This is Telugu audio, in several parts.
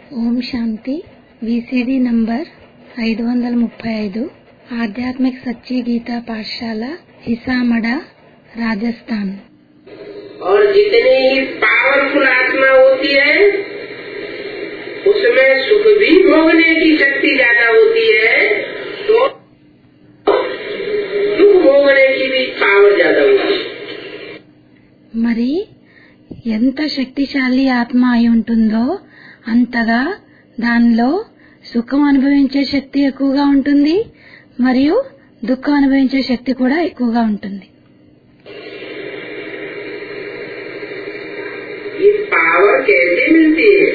ఓం శాంతి విసిడి నంబర్ ఐదు వందల ముప్పై ఐదు ఆధ్యాత్మిక సచ్చి గీతా పాఠశాల హిసామడా రాజస్థాన్ और जितनी ही पावरफुल आत्मा होती है उसमें सुख भी भोगने की शक्ति ज्यादा होती है तो दुख भोगने की भी पावर ज्यादा होती है మరి ఎంత శక్తిశాలి ఆత్మ అయి ఉంటుందో అంతగా దానిలో సుఖం అనుభవించే శక్తి ఎక్కువగా ఉంటుంది మరియు దుఃఖం అనుభవించే శక్తి కూడా ఎక్కువగా ఉంటుంది ये पावर कैसे मिलती है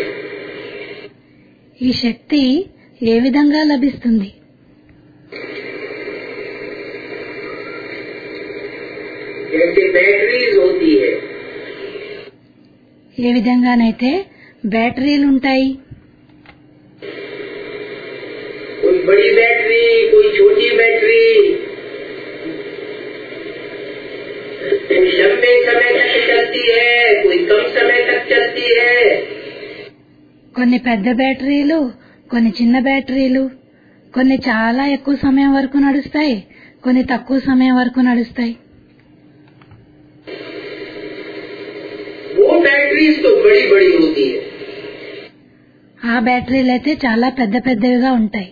ఈ శక్తి ఏ విధంగా లభిస్తుంది जैसे बैटरीज होती है ఏ విధంగానైతే బ్యాటరీలు ఉంటాయి कोई बड़ी बैटरी कोई छोटी बैटरी कोई लंबे समय तक चलती है कोई कम समय तक चलती है కొన్ని పెద్ద బ్యాటరీలు కొన్ని చిన్న బ్యాటరీలు కొన్ని చాలా ఎక్కువ సమయం వరకు నడుస్తాయి కొన్ని తక్కువ సమయం వరకు నడుస్తాయి वो बैटरीज तो बड़ी बड़ी होती है ఆ బ్యాటరీలు అయితే చాలా పెద్ద పెద్దవిగా ఉంటాయి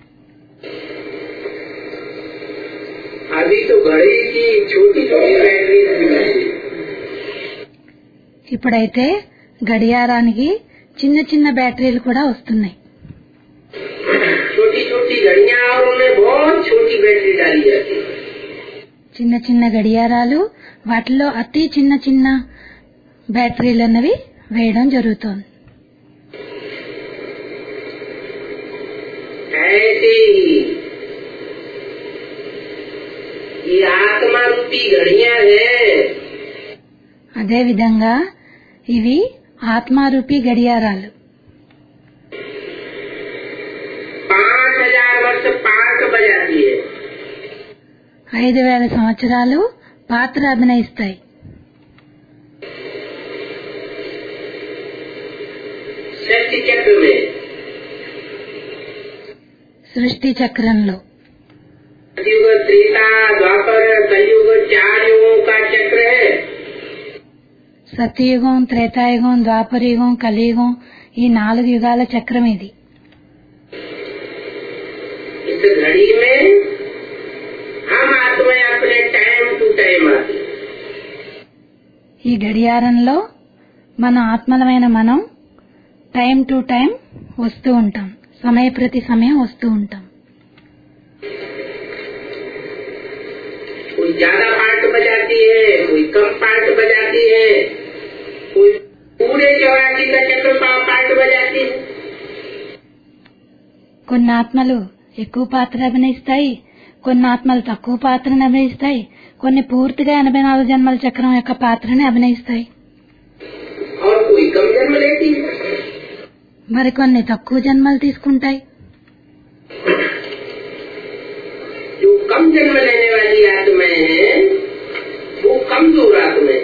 अभी तो घड़ी की छोटी छोटी बैटरीज भी मिलती है ఇప్పుడైతే గడియారానికి చిన్న చిన్న బ్యాటరీలు కూడా వస్తున్నాయి छोटी छोटी घड़ियां और उनमें बहुत छोटी बैटरी डाली जाती है చిన్న చిన్న గడియారాలు వాటిలో అతి చిన్న చిన్న బ్యాటరీలు అన్నవి వేయడం జరుగుతోంది ऐसे ही ये आत्मा रूपी घड़ियां हैं అదే విధంగా ఇవి ఆత్మారూపి గడియారాలు पाँच हजार वर्ष पार्क बजाती है ఐదు వేల సంవత్సరాలు పాత్ర అభినయిస్తాయి सृष्टि चक्र में సృష్టి చక్రంలో युग त्रेता द्वापर कलयुग चार युगों का चक्र है సత్యయుగం త్రేతాయుగం ద్వాపరయుగం కలియుగం ఈ నాలుగు యుగాల చక్రం ఇది इस घड़ी में हम आत्माएं अपने टाइम टू टाइम आती हैं। ఈ గడియారంలో మన ఆత్మలమైన మనం టైం టు టైం వస్తూ ఉంటాం సమయ ప్రతి సమయం వస్తూ ఉంటాం कोई ज्यादा पार्ट बजाती है कोई कम पार्ट बजाती है कोई पूरे चौरासी का चक्र पा- पार्ट बजाती है కొన్ని ఆత్మలు ఎక్కువ పాత్ర అభినయిస్తాయి కొన్ని ఆత్మలు తక్కువ పాత్రను అభినయిస్తాయి కొన్ని పూర్తిగా ఎనభై నాలుగు జన్మల చక్రం యొక్క పాత్రని అభినయిస్తాయి और कोई कम जन्म लेती है మరికొన్ని తక్కువ జన్మలు తీసుకుంటాయి जो कम जन्म लेने वाली आत्माएं हैं वो कमजोर आत्माएं हैं।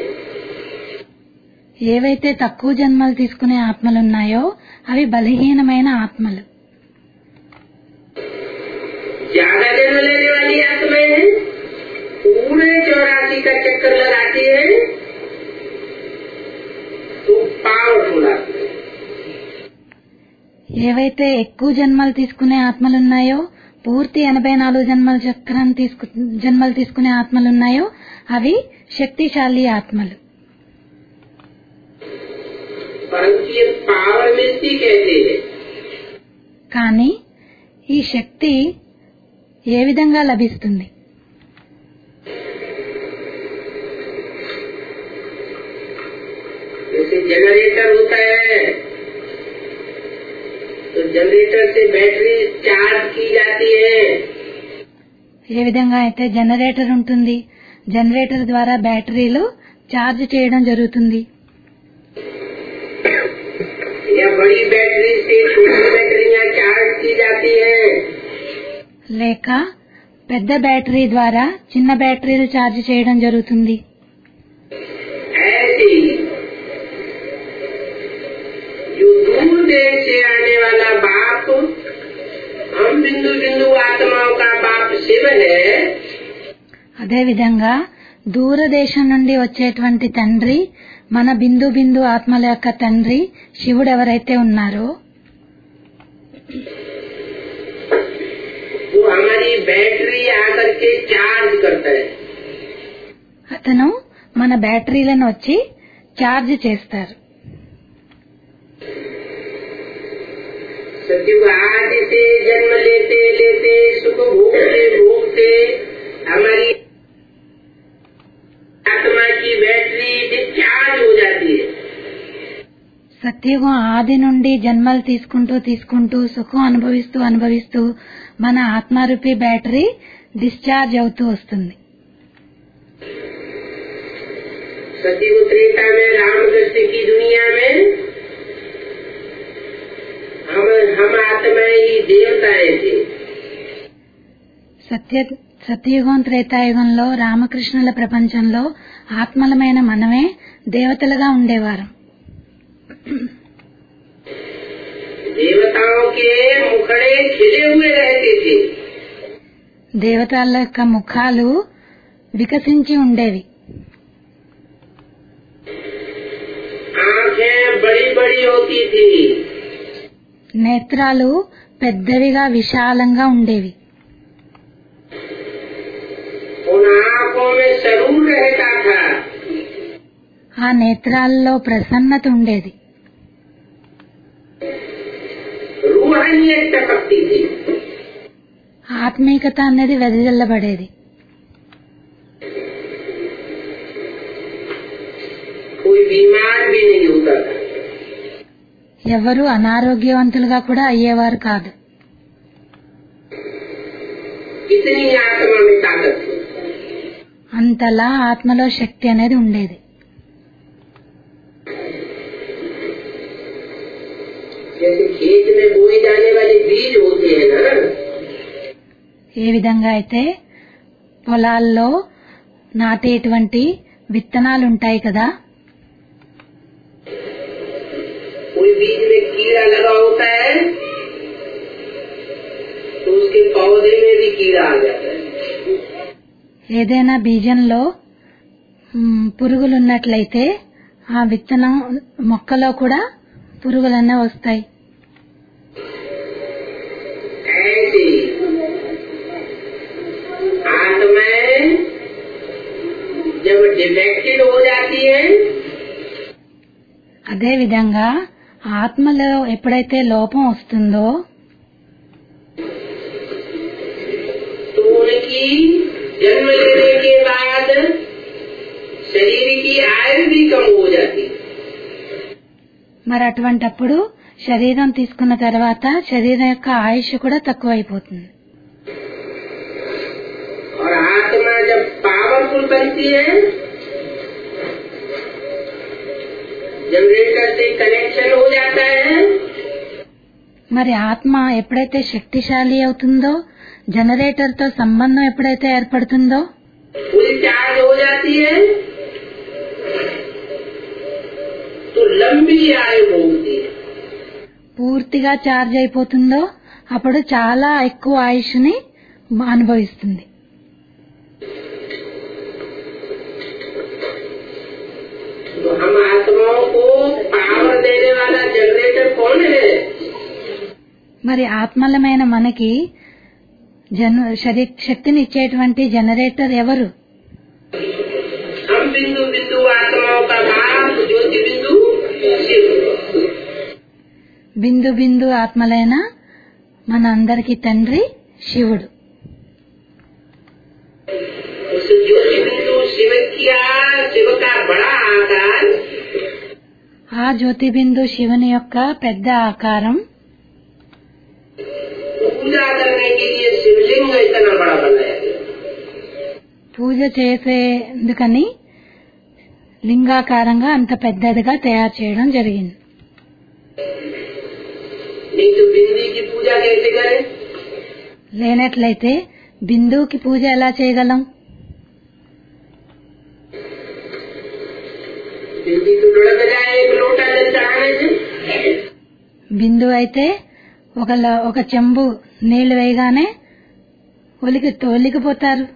ఏవైతే తక్కువ జన్మలు తీసుకునే ఆత్మలున్నాయో అవి బలహీనమైన ఆత్మలు ज्यादा जन्म लेने वाली आत्माएं हैं पूरे चौरासी का चक्कर लगाती है तो पावरफुल आत्मा है। ఏవైతే ఎక్కువ జన్మలు తీసుకునే ఆత్మలున్నాయో పూర్తి ఎనభై నాలుగు జన్మల చక్రం తీసుకు జన్మలు తీసుకునే ఆత్మలున్నాయో అవి శక్తిశాలి ఆత్మలు परंतु ये पावर मिलती कैसे है కానీ ఈ శక్తి ఏ విధంగా లభిస్తుంది जैसे जनरेटर होता है तो जनरेटर से बैटरी चार्ज की जाती है ఏ విధంగా అయితే జనరేటర్ ఉంటుంది జనరేటర్ ద్వారా బ్యాటరీలు ఛార్జ్ చేయడం జరుగుతుంది या बड़ी बैटरी से छोटी बैटरियां चार्ज की जाती है లేక పెద్ద బ్యాటరీ ద్వారా చిన్న బ్యాటరీలు ఛార్జ్ చేయడం జరుగుతుంది ऐसे ही जो दूर देश से आने वाला बाप हम बिंदु बिंदु आत्माओं का बाप शिव है అదేవిధంగా దూరదేశం నుండి వచ్చేటువంటి తండ్రి మన బిందు బిందు ఆత్మల యొక్క తండ్రి శివుడు ఎవరైతే ఉన్నారో वो हमारी बैटरी आकर के चार्ज करता है అతను మన బ్యాటరీలను వచ్చి ఛార్జ్ చేస్తారు सचिव आदि से जन्म लेते लेते सुख भोगते भोगते हमारी आत्मा की बैटरी डिस्चार्ज हो जाती है సత్యుగం ఆది నుండి జన్మలు తీసుకుంటూ తీసుకుంటూ సుఖం అనుభవిస్తూ అనుభవిస్తూ మన ఆత్మారూపి బ్యాటరీ డిశ్చార్జ్ అవుతూ వస్తుంది सचिव त्रेता में रामकृष्ण की दुनिया में हम हम आत्माएं ही देवताएं थे సత్య సత్యయుగం త్రేతాయుగంలో రామకృష్ణుల ప్రపంచంలో ఆత్మలమైన మనమే దేవతలుగా ఉండేవారం देवताओं के मुखड़े खिले हुए रहते थे దేవతల యొక్క ముఖాలు వికసించి ఉండేవి आंखें बड़ी बड़ी होती थी నేత్రాలు పెద్దవిగా విశాలంగా ఉండేవి उन आंखों में सरूर रहता था ఆ నేత్రాల్లో ప్రసన్నత ఉండేది रूहानियत टपकती थी ఆత్మీకత అనేది వెదజల్లబడేది कोई बीमार भी नहीं होता था ఎవరు అనారోగ్యవంతులుగా కూడా అయ్యేవారు కాదు इतनी आत्मा में ताकत थी అంతలా ఆత్మలో శక్తి అనేది ఉండేది जैसे खेत में बोई जाने वाले बीज होते हैं ना ఏ విధంగా అయితే పొలాల్లో నాటేటువంటి విత్తనాలు ఉంటాయి కదా कोई बीज में कीड़ा लगा होता है तो उसके पौधे में भी कीड़ा आ जाता है ఏదైనా బీజంలో మ్, పురుగులు ఉన్నట్లయితే ఆ విత్తనం మొక్కలో కూడా పురుగులన్నీ వస్తాయి ऐसे ही आत्माएं जब डिफेक्टेड हो जाती है అదే విధంగా ఆత్మలో ఎప్పుడైతే లోపం వస్తుందో तो उनकी जन्म लेने के बाद शरीर की आयु भी कम हो जाती है మరి అటువంటప్పుడు శరీరం తీసుకున్న తర్వాత శరీరం యొక్క ఆయుష్ కూడా తక్కువైపోతుంది और आत्मा जब पावरफुल बनती है जनरेटर से कनेक्शन हो जाता है మరి ఆత్మ ఎప్పుడైతే శక్తిశాలి అవుతుందో జనరేటర్ తో సంబంధం ఎప్పుడైతే ఏర్పడుతుందో फुल चार्ज हो जाती है तो लंबी आयु भोगती है పూర్తిగా ఛార్జ్ అయిపోతుందో అప్పుడు చాలా ఎక్కువ ఆయుష్ని అనుభవిస్తుంది तो हम आत्माओं को पावर देने वाला जनरेटर कौन है మరి ఆత్మలమైన మనకి జన శరీ శక్తిని ఇచ్చేటువంటి జనరేటర్ ఎవరు हम बिंदु बिंदु आत्माओं का बाप ज्योति बिंदु शिव బిందు బిందు ఆత్మలైన మన అందరికి తండ్రి శివుడు उस ज्योति बिंदु शिव किया शिव का बड़ा आकार ఆ జ్యోతి బిందు శివుని యొక్క పెద్ద ఆకారం पूजा करने के लिए शिवलिंग इतना बड़ा बनाया गया పూజ చేసేందుకని లింగాకారంగా అంత పెద్దదిగా తయారు చేయడం జరిగింది नहीं तो बिंदी की पूजा कैसे करें లేనట్లయితే బిందువుకి పూజ ఎలా చేయగలం बिंदी तो लुढ़क जाए एक लोटा जल चढ़ाने से బిందువు అయితే ఒక ల- ఒక చెంబు నీళ్లు వేయగానే ఒలికి ఒలికిపోతారు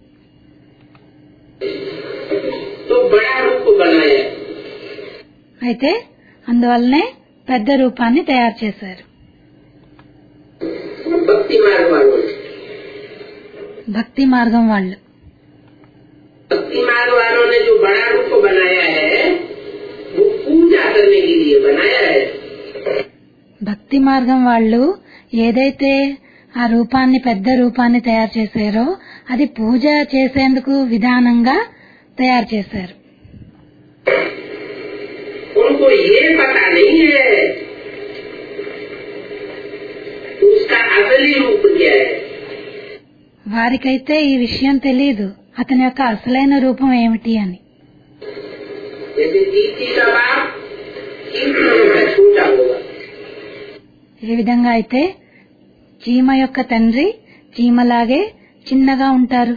तो बड़ा रूप बनाया అయితే అందువల్లనే పెద్ద రూపాన్ని తయారు చేశారు भक्ति मार्ग वालों ने భక్తి మార్గం వాళ్ళు भक्ति मार्ग वालों ने जो बड़ा रूप बनाया है वो पूजा करने के लिए बनाया है భక్తి మార్గం వాళ్ళు ఏదైతే ఆ రూపాన్ని పెద్ద రూపాన్ని తయారు చేశారో అది పూజ చేసేందుకు విధానంగా తయారు చేశారు उनको ये पता नहीं है कि उसका असली रूप क्या है వారికైతే ఈ విషయం తెలియదు అతని యొక్క అసలైన రూపం ఏమిటి అని जैसे तीसरी का बाप तीसरी का छोटा होगा ఏ విధంగా అయితే చీమ యొక్క తండ్రి చీమలాగే చిన్నగా ఉంటారు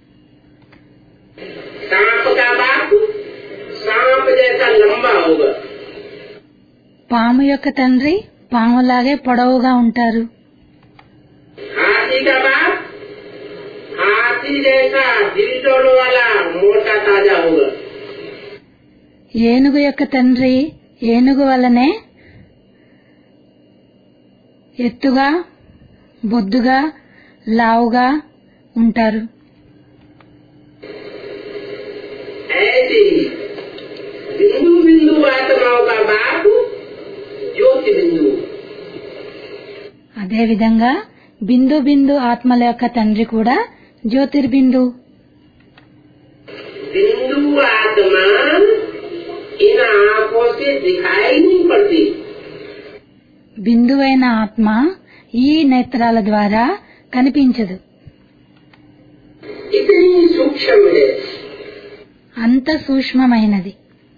सांप का बाप सांप जैसा लंबा होगा పాము యొక్క తండ్రి పాములాగే పొడవుగా ఉంటారు हाथी का बाप हाथी जैसा दिल डोल वाला मोटा ताजा होगा ఏనుగు యొక్క తండ్రి ఏనుగు వలనే ఎత్తుగా బొద్దుగా లావుగా ఉంటారు ऐसे ही बिंदु बिंदु आत्माओं का बाप ज्योति बिंदु అదే విధంగా బిందు బిందు ఆత్మల యొక్క తండ్రి కూడా జ్యోతిర్బిందు बिंदु आत्मा इन आंखों से दिखाई नहीं पड़ती బిందువైన ఆత్మ ఈ నేత్రాల ద్వారా కనిపించదు इतनी सूक्ष्म है అంత సూక్ష్మమైనది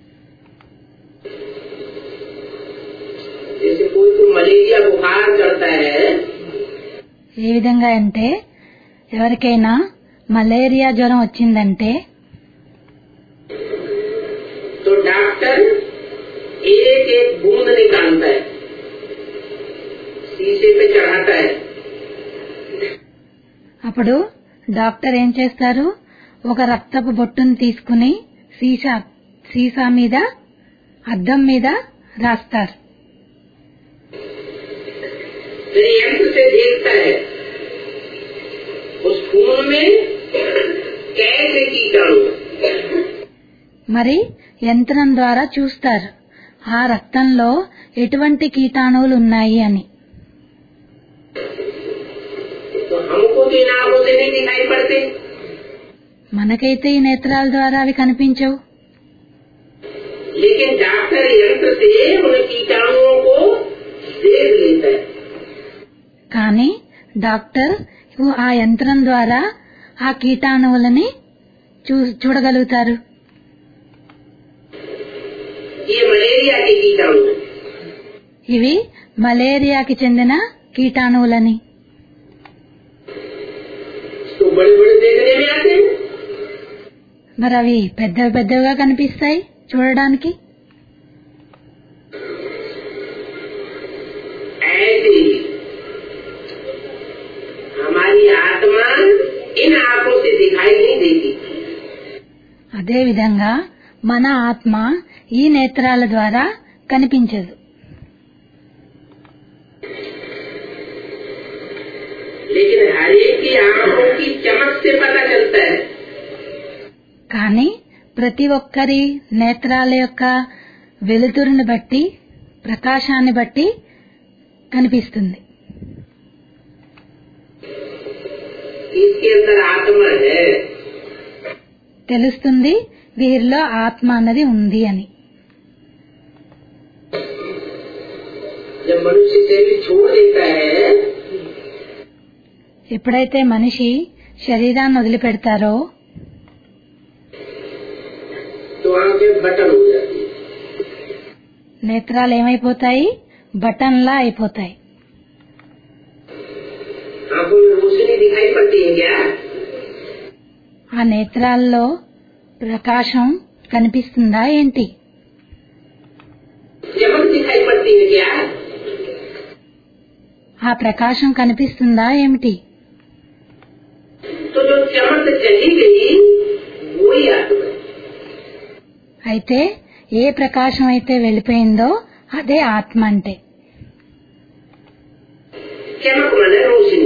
जैसे कोई को मलेरिया बुखार चढ़ता है ఏ విధంగా అంటే ఎవరికైనా మలేరియా జ్వరం వచ్చిందంటే तो डॉक्टर एक एक बूंद निकालता है शीशे पे चढ़ाता है అప్పుడు డాక్టర్ ఏం చేస్తారు ఒక రక్తపు బొట్టును తీసుకుని సీసా సీసా మీద అద్దం మీద రాస్తారు फिर यंत्र से देखता है उस खून में कैसे कीटाणु మరి యంత్రం ద్వారా చూస్తారు ఆ రక్తంలో ఎటువంటి కీటాణువులు ఉన్నాయి అని तो हमको तो इन आंखों से नहीं दिखाई पड़ते మనకైతే ఈ నేత్రాల ద్వారా అవి కనిపించవు लेकिन डॉक्टर यंत्र से उन कीटाणुओं को देख लेता है కానీ డాక్టర్ ఆ యంత్రం ద్వారా ఆ కీటాణువులని చూ చూడగలుగుతారు ये मलेरिया के कीटाणु हैं। ఇవి మలేరియాకి చెందిన కీటాణువులని तो बड़े बड़े देखने में आते हैं మరి అవి పెద్ద పెద్దగా కనిపిస్తాయి చూడడానికి ऐसे ही हमारी आत्मा इन आंखों से दिखाई नहीं देती అదే విధంగా మన ఆత్మ ఈ నేత్రాల ద్వారా కనిపించదు लेकिन हर एक की आंखों की चमक से पता चलता है కానీ ప్రతి ఒక్కరి నేత్రాల యొక్క వెలుతురుని బట్టి ప్రకాశాన్ని బట్టి కనిపిస్తుంది कि इसके अंदर आत्मा है తెలుస్తుంది వీరిలో ఆత్మ అన్నది ఉంది అని जब मनुष्य शरीर छोड़ देता है ఎప్పుడైతే మనిషి శరీరాన్ని వదిలిపెడతారో तो आंखें बटन हो जाती है నేత్రాలు ఏమైపోతాయి బటన్లా అయిపోతాయి आंखों में रोशनी दिखाई पड़ती है क्या ఆ నేత్రాల్లో ప్రకాశం కనిపిస్తుందా ఏంటి चमक दिखाई पड़ती है क्या ఆ ప్రకాశం కనిపిస్తుందా ఏమిటి तो जो चमक चली गई वही आत्मा है అయితే ఏ ప్రకాశం అయితే వెళ్ళిపోయిందో అదే ఆత్మ అంటే चमक मन रोशनी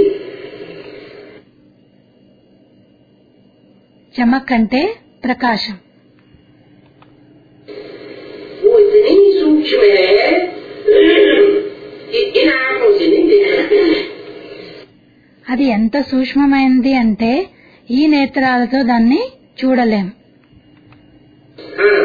చమక్ అంటే ప్రకాశం वो इतनी सूक्ष्म है कि इन आंखों से नहीं देख सकते అది ఎంత సూక్ష్మమైనది అంటే ఈ నేత్రాలతో దాన్ని చూడలేం हाँ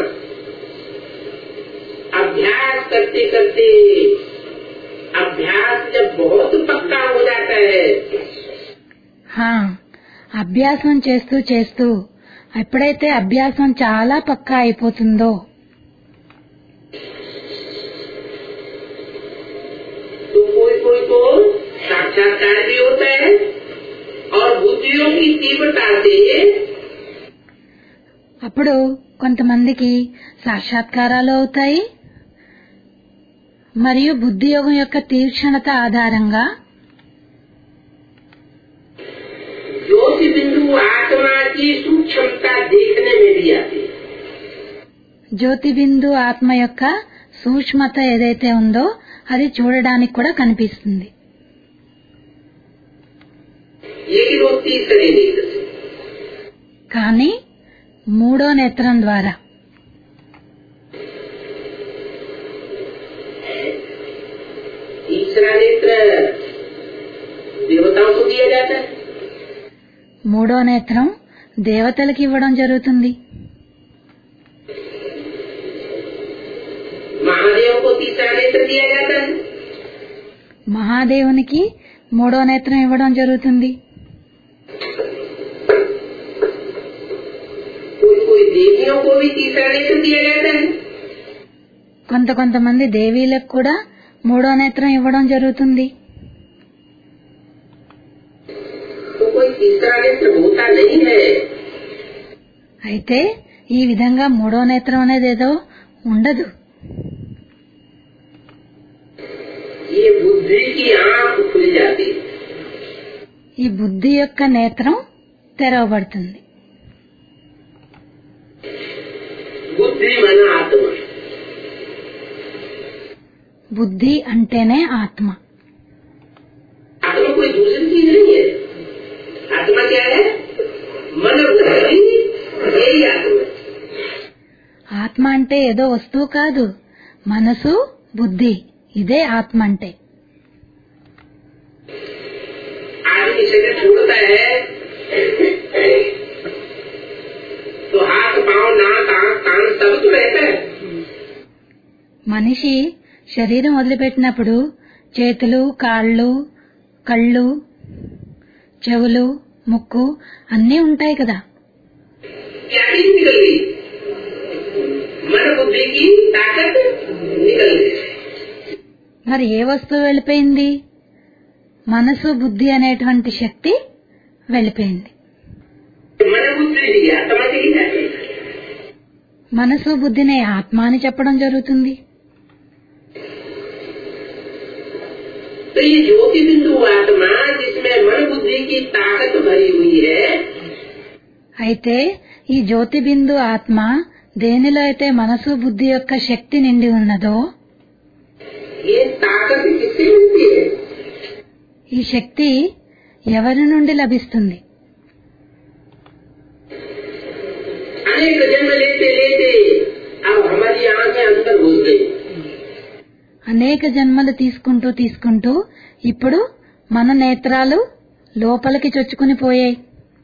अभ्यास करते करते अभ्यास जब बहुत पक्का हो जाता है హా అభ్యాసం చేస్తూ చేస్తూ ఎప్పుడైతే అభ్యాసం చాలా పక్కా అయిపోతుందో तो कोई कोई को साक्षात्कार भी होता है और बुद्धियों की तीव्रता से అప్పుడు కొంతమందికి సాక్షాత్కారాలు అవుతాయి మరియు బుద్ధి యోగం యొక్క తీక్షణత ఆధారంగా ज्योति बिंदु आत्मा की सूक्ष्मता देखने में भी आती है జ్యోతి బిందు ఆత్మ యొక్క సూక్ష్మత ఏదైతే ఉందో అది చూడడానికి కూడా కనిపిస్తుంది लेकिन वो तीसरे नेत्र से కానీ మూడో నేత్రం ద్వారా तीसरा नेत्र देवताओं को दिया जाता है మూడో నేత్రం దేవతలకు ఇవ్వడం జరుగుతుంది महादेव को तीसरा नेत्र दिया जाता है మహాదేవునికి మూడో నేత్రం ఇవ్వడం జరుగుతుంది कोई कोई देवियों को भी तीसरा नेत्र दिया जाता है కొంత కొంతమంది దేవీలకు కూడా మూడో నేత్రం ఇవ్వడం జరుగుతుంది तो कोई तीसरा नेत्र होता नहीं है అయితే ఈ విధంగా మూడో నేత్రం అనేది ఏదో ఉండదు ये बुद्धि की आंख खुल जाती है ఈ బుద్ధి యొక్క నేత్రం తెరవబడుతుంది बुद्धि मन आत्मा బుద్ధి అంటేనే ఆత్మ आत्मा कोई दूसरी चीज नहीं है आत्मा क्या है मन बुद्धि यही आत्मा है ఆత్మ అంటే ఏదో వస్తువు కాదు మనసు బుద్ధి ఇదే ఆత్మ అంటే आदमी शरीर छोड़ता है तो हाथ पाँव नाक आंख कान सब तो रहता है మనిషి శరీరం వదిలిపెట్టినప్పుడు చేతులు కాళ్ళు కళ్ళు చెవులు ముక్కు అన్నీ ఉంటాయి కదా क्या चीज निकल गई मन बुद्धि की ताकत निकल गई మరి ఏ వస్తువు వెళ్ళిపోయింది మనసు బుద్ధి అనేటువంటి శక్తి వెళ్ళిపోయింది मन बुद्धि ही आत्मा के ही जाती है మనసు బుద్ధిని ఆత్మ అని చెప్పడం జరుగుతుంది तो ये ज्योति बिंदु आत्मा जिसमें मन बुद्धि की ताकत भरी हुई है అయితే ఈ జ్యోతి బిందు ఆత్మ దేనిలో అయితే మనసు బుద్ధి యొక్క శక్తి నిండి ఉన్నదో ये ताकत किससे मिलती है ఈ శక్తి ఎవరి నుండి లభిస్తుంది अनेक जन्म लेते लेते अब हमारी आंखें अंदर घुस गई అనేక జన్మలు తీసుకుంటూ తీసుకుంటూ ఇప్పుడు మన నేత్రాలు లోపలికి చొచ్చుకుని పోయాయి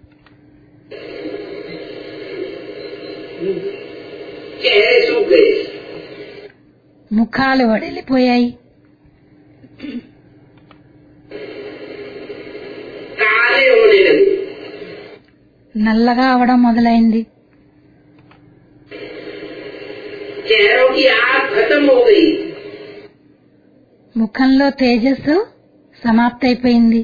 चेहरे सूख गए ముఖాలు వడిలిపోయాయి काले होने लगे నల్లగా అవడం మొదలైంది चेहरों की आग खत्म हो गई ముఖంలో తేజస్సు సమాప్తైపోయింది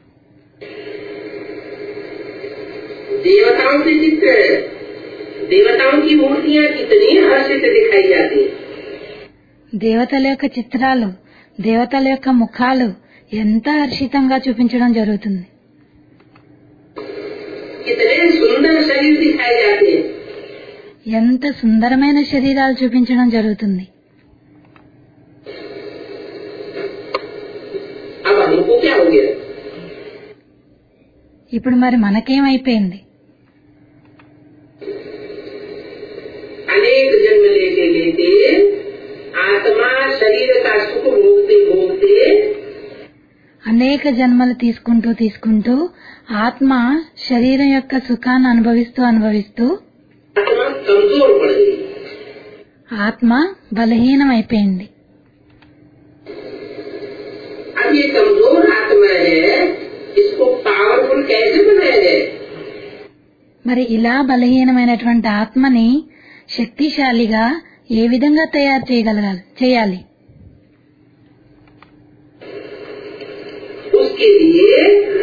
देवताओं के चित्र देवताओं की मूर्तियां कितनी हर्षित दिखाई जाती हैं దేవతల యొక్క చిత్రాలు దేవతల యొక్క ముఖాలు ఎంత హర్షితంగా చూపించడం జరుగుతుంది कितने सुंदर शरीर दिखाए जाते हैं ఎంత సుందరమైన శరీరాలు చూపించడం జరుగుతుంది अब हमको क्या हो गया ఇప్పుడు మరి మనకేమైపోయింది अनेक जन्म लेते लेते आत्मा शरीर का सुख भोगते भोगते అనేక జన్మలు తీసుకుంటూ తీసుకుంటూ ఆత్మ శరీరం యొక్క సుఖాన్ని అనుభవిస్తూ అనుభవిస్తూ आत्मा कमजोर पड़ गई ఆత్మ బలహీనమైపోయింది अब ये कमजोर आत्मा है इसको पावरफुल कैसे बनाया जाए మరి ఇలా బలహీనమైనటువంటి ఆత్మని శక్తిశాలిగా ఏ విధంగా తయారు చేయగలగాలి చేయాలి उसके लिए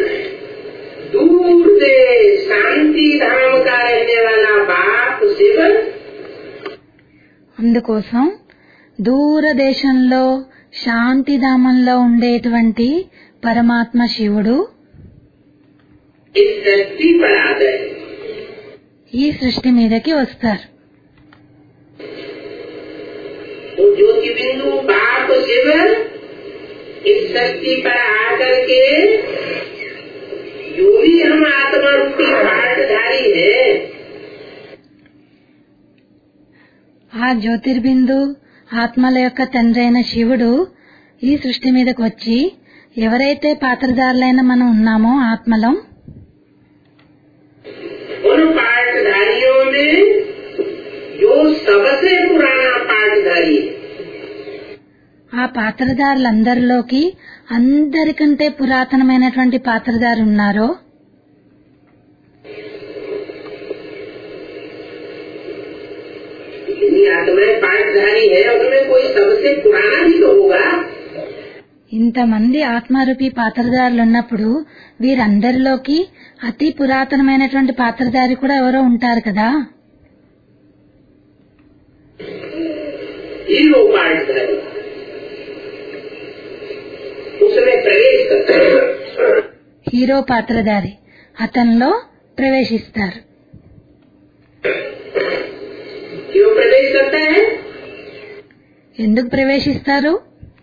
दूर से शांति धाम का रहने वाला बाप शिव అందుకోసం దూరదేశంలో శాంతిధామంలో ఉండేటువంటి పరమాత్మ శివుడు इस धरती पर आ गए ఈ సృష్టి మీదకి వస్తారు तो ज्योति बिंदु बाप शिव इस धरती पर आकर के जो भी हम आत्मा रूपी पाठधारी है ఆ జ్యోతిర్బిందు ఆత్మల యొక్క తండ్రి అయిన శివుడు ఈ సృష్టి మీదకి వచ్చి ఎవరైతే పాత్రదారులైన మనం ఉన్నామో ఆత్మలం उन पाठधारियों में जो सबसे पुराना पाठधारी है ఆ పాత్రదారులందరిలోకి అందరికంటే పురాతనమైనటువంటి పాత్రదారు ఉన్నారో जितनी आत्माएं पाठधारी है उनमें कोई सबसे पुराना भी तो होगा ఇంతమంది ఆత్మారూపి పాత్రదారులు ఉన్నప్పుడు వీరందరిలోకి అతి పురాతనమైనటువంటి పాత్రధారి కూడా ఎవరో ఉంటారు కదా हीरो पाठधारी उसमें प्रवेश करते हैं హీరో పాత్రధారి అతనిలో ప్రవేశిస్తారు क्यों प्रवेश करता है ఎందుకు ప్రవేశిస్తారు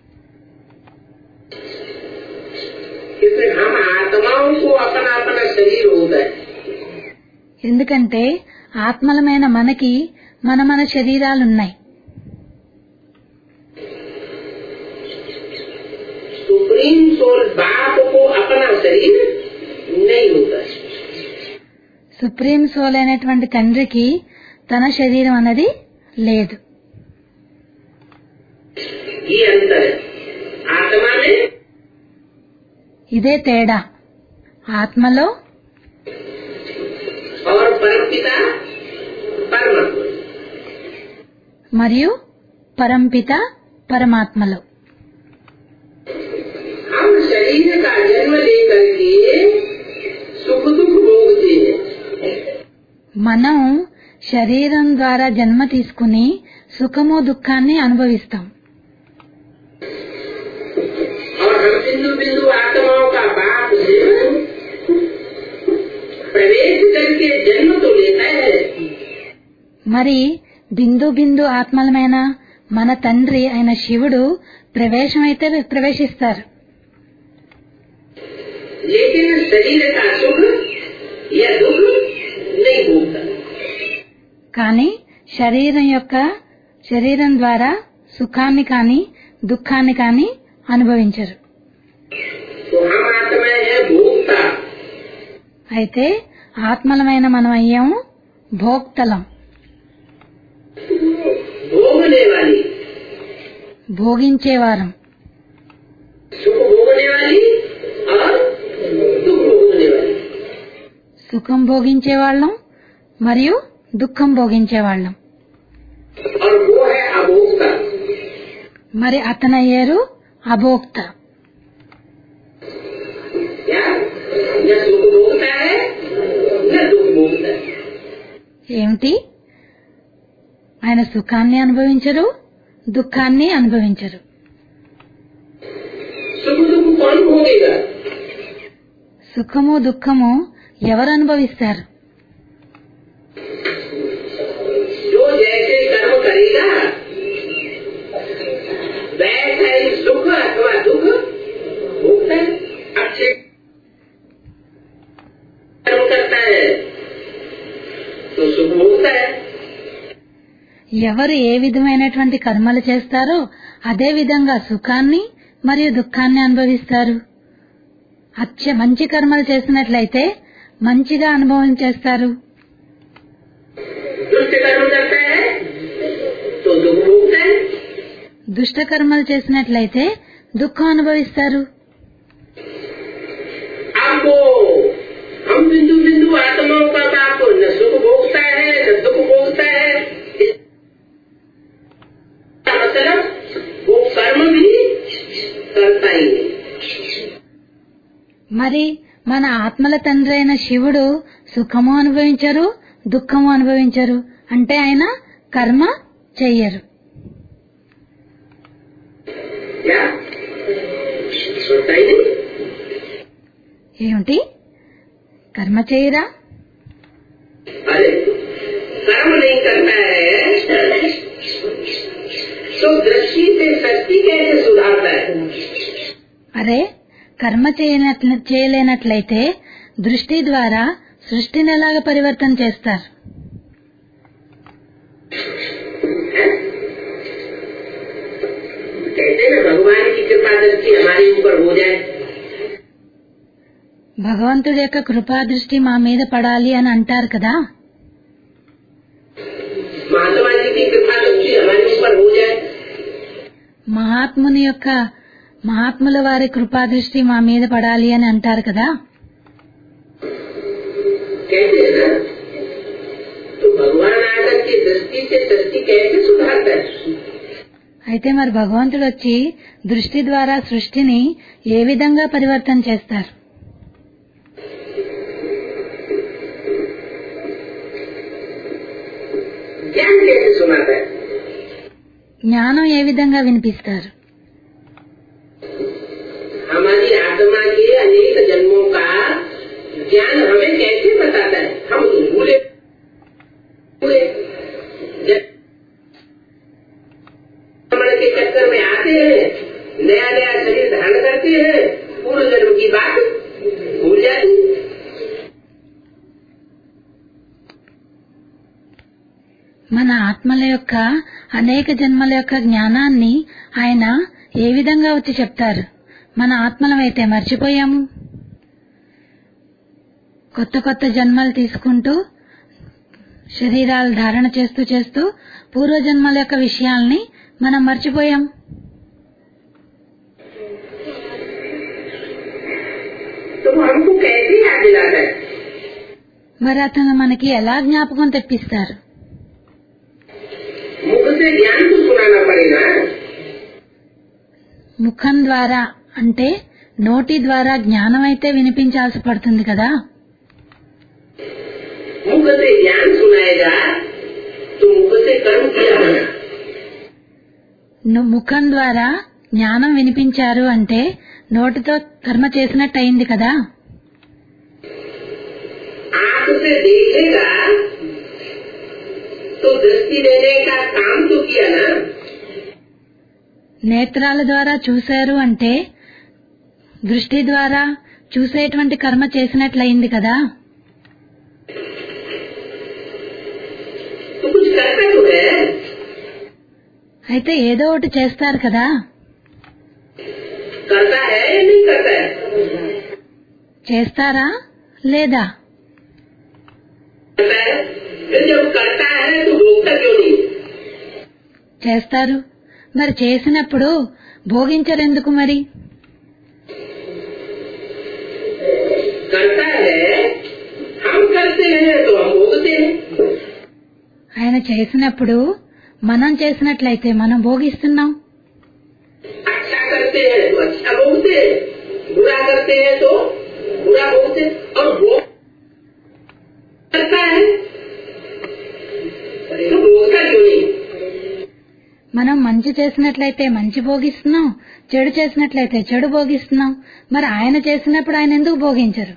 क्योंकि हम आत्माओं को अपना अपना शरीर होता है ఎందుకంటే ఆత్మలమైన మనకి మన మన శరీరాలున్నాయి सुप्रीम सोल बाप को अपना शरीर नहीं होता है సుప్రీం సోల్ అయినటువంటి తండ్రికి తన శరీరం అన్నది లేదు ये अंतर है आत्मा में ఇదే తేడా ఆత్మలో और परमपिता परमात्मा మరియు పరంపిత పరమాత్మలో हम शरीर का जन्म लेकर के सुख दुख भोगते हैं మనం శరీరం ద్వారా జన్మ తీసుకుని సుఖము దుఃఖాన్ని అనుభవిస్తాం और हम बिंदु बिंदु आत्माओं का बाप शिव प्रवेश करके जन्म तो लेता है మరి బిందు బిందు ఆత్మలమైన మన తండ్రి అయిన శివుడు ప్రవేశం అయితే ప్రవేశిస్తారు लेकिन शरीर का सुख या दुख नहीं भोगता కానీ శరీరం యొక్క శరీరం ద్వారా సుఖాన్ని కానీ దుఃఖాన్ని కానీ అనుభవించరు तो हम आत्माएं हैं भोगता అయితే ఆత్మలమైన మనం అయ్యాము భోక్తలం भोगने वाली భోగించేవారం सुख भोगने वाली और दुख भोगने वाली సుఖం భోగించేవాళ్ళం మరియు దుఃఖం భోగించేవాళ్ళం और वो है अभोक्ता మరి అతనయ్యారు అభోక్త क्या न सुख भोगता है न दुख भोगता है ఏమిటి ఆయన సుఖాన్ని అనుభవించరు దుఃఖాన్ని అనుభవించరు सुख दुख कौन भोगेगा సుఖము దుఃఖము ఎవరు అనుభవిస్తారు जो जैसे कर्म करेगा वैसा ही सुख अथवा दुख भोगता है अच्छे कर्म करता है तो सुख भोगता है ఎవరు ఏ విధమైనటువంటి కర్మలు చేస్తారో అదే విధంగా సుఖాన్ని మరియు దుఃఖాన్ని అనుభవిస్తారు అచ్చ మంచి కర్మలు చేసినట్లయితే మంచిగా అనుభవం చేస్తారు दुष्ट कर्म करता है तो दुख भोगता है దుష్ట కర్మలు చేసినట్లయితే దుఃఖం అనుభవిస్తారు अब वो हम बिंदु बिंदु आत्माओं का बाप न सुख भोगता है न दुख भोगता है इसका मतलब वो कर्म भी करता ही नहीं మరి మన ఆత్మల తండ్రి అయిన శివుడు సుఖము అనుభవించరు దుఃఖము అనుభవించరు అంటే ఆయన కర్మ చెయ్యరు क्या सोचता ही नहीं ఏమిటి కర్మ చేయరా अरे कर्म नहीं करता है तो दृष्टि से शक्ति कैसे सुधारता है అరే కర్మ చేయనట్లు చేయలేనట్లయితే దృష్టి ద్వారా సృష్టిని ఎలాగ పరివర్తన చేస్తారు कहते हैं ना भगवान की कृपा दृष्टि हमारे ऊपर हो जाए భగవంతుడి యొక్క కృపా దృష్టి మా మీద పడాలి అని అంటారు కదా महात्मा जी की कृपा दृष्टि हमारे ऊपर हो जाए మహాత్ముని యొక్క మహాత్ముల వారి కృపా దృష్టి మా మీద పడాలి అని అంటారు కదా कहते हैं ना तो भगवान आकर के दृष्टि से दृष्टि कैसे सुधारता है అయితే మరి భగవంతుడు వచ్చి దృష్టి ద్వారా సృష్టిని ఏ విధంగా పరివర్తన చేస్తారు ज्ञान कैसे सुनाता है జ్ఞానం ఏ విధంగా వినిపిస్తారు हमारी आत्मा के अनेक जन्मों का ज्ञान हमें कैसे बताता है हम तो भूले हुए जब भ्रमण के चक्कर में आते हैं नया नया शरीर धारण करते हैं पूर्व जन्म की बात भूल जाती है। మన ఆత్మల యొక్క అనేక జన్మల యొక్క జ్ఞానాన్ని ఆయన ఏ విధంగా వచ్చి చెప్తారు మన ఆత్మలమైతే మర్చిపోయాము కొత్త కొత్త జన్మలు తీసుకుంటూ శరీరాలు ధారణ చేస్తూ చేస్తూ పూర్వజన్మల యొక్క విషయాల్ని మనం మర్చిపోయాం तो वो हमको कैसे याद दिलाता है మరి అతను మనకి ఎలా జ్ఞాపకం తెప్పిస్తారు मुख से ज्ञान तो सुनाना पड़ेगा ముఖం ద్వారా అంటే నోటి ద్వారా జ్ఞానం అయితే వినిపించాల్సి పడుతుంది కదా मुख से ज्ञान सुनाएगा तो मुख से कर्म किया होगा ను- ముఖం ద్వారా జ్ఞానం వినిపించారు అంటే నోటితో కర్మ చేసినట్టు అయింది కదా आंख से देखेगा तो दृष्टि देने का काम तो किया ना నేత్రాల ద్వారా చూశారు అంటే దృష్టి ద్వారా చూసేటువంటి కర్మ చేసినట్లయింది కదా तो कुछ करता तो है అయితే ఏదో ఒకటి చేస్తారు కదా करता है या नहीं करता है చేస్తారా లేదా करता है फिर जब करता है तो भोगता क्यों नहीं చేస్తారు మరి చేసినప్పుడు భోగించరెందుకు మరి करता है हम करते हैं तो हम भोगते हैं ఆయన చేసినప్పుడు మనం చేసినట్లయితే మనం భోగిస్తున్నాం अच्छा करते हैं तो अच्छा भोगते हैं बुरा करते हैं तो बुरा भोगते हैं और भोग करता है तो भोगता क्यों नहीं మనం మనం మంచి చేసినట్లయితే మంచి భోగిస్తున్నాం చెడు చేసినట్లయితే చెడు భోగిస్తున్నాం మరి ఆయన చేసినప్పుడు ఆయన ఎందుకు భోగించరు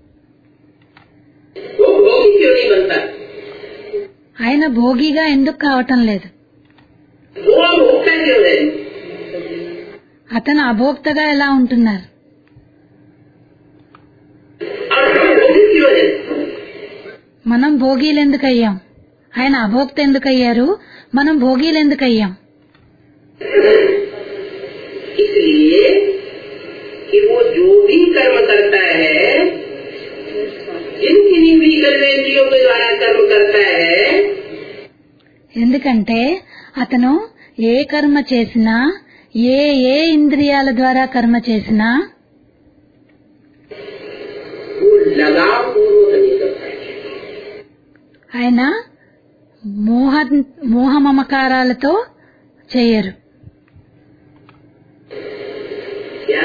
वो भोगी क्यों नहीं बनता ఆయన భోగిగా ఎందుకు కావటం లేదు वो भोक्ता क्यों है అతను అభోక్తగా ఎలా ఉంటున్నారు और हम भोगी क्यों है మనం భోగీలు ఎందుకు అయ్యాం ఆయన అభోక్త ఎందుకు అయ్యారు మనం భోగీలు ఎందుకు అయ్యాం इसलिए कि वो जो भी कर्म करता है जिन किन्हीं भी कर्मेंद्रियों के द्वारा कर्म करता है ఎందుకంటే అతను ఏ కర్మ చేసినా ఏ ఏ ఇంద్రియాల ద్వారా కర్మ చేసినా वो लगाव पूर्वक नहीं करता है ఆయన మోహ మోహ మమకారాలతో చేయరు क्या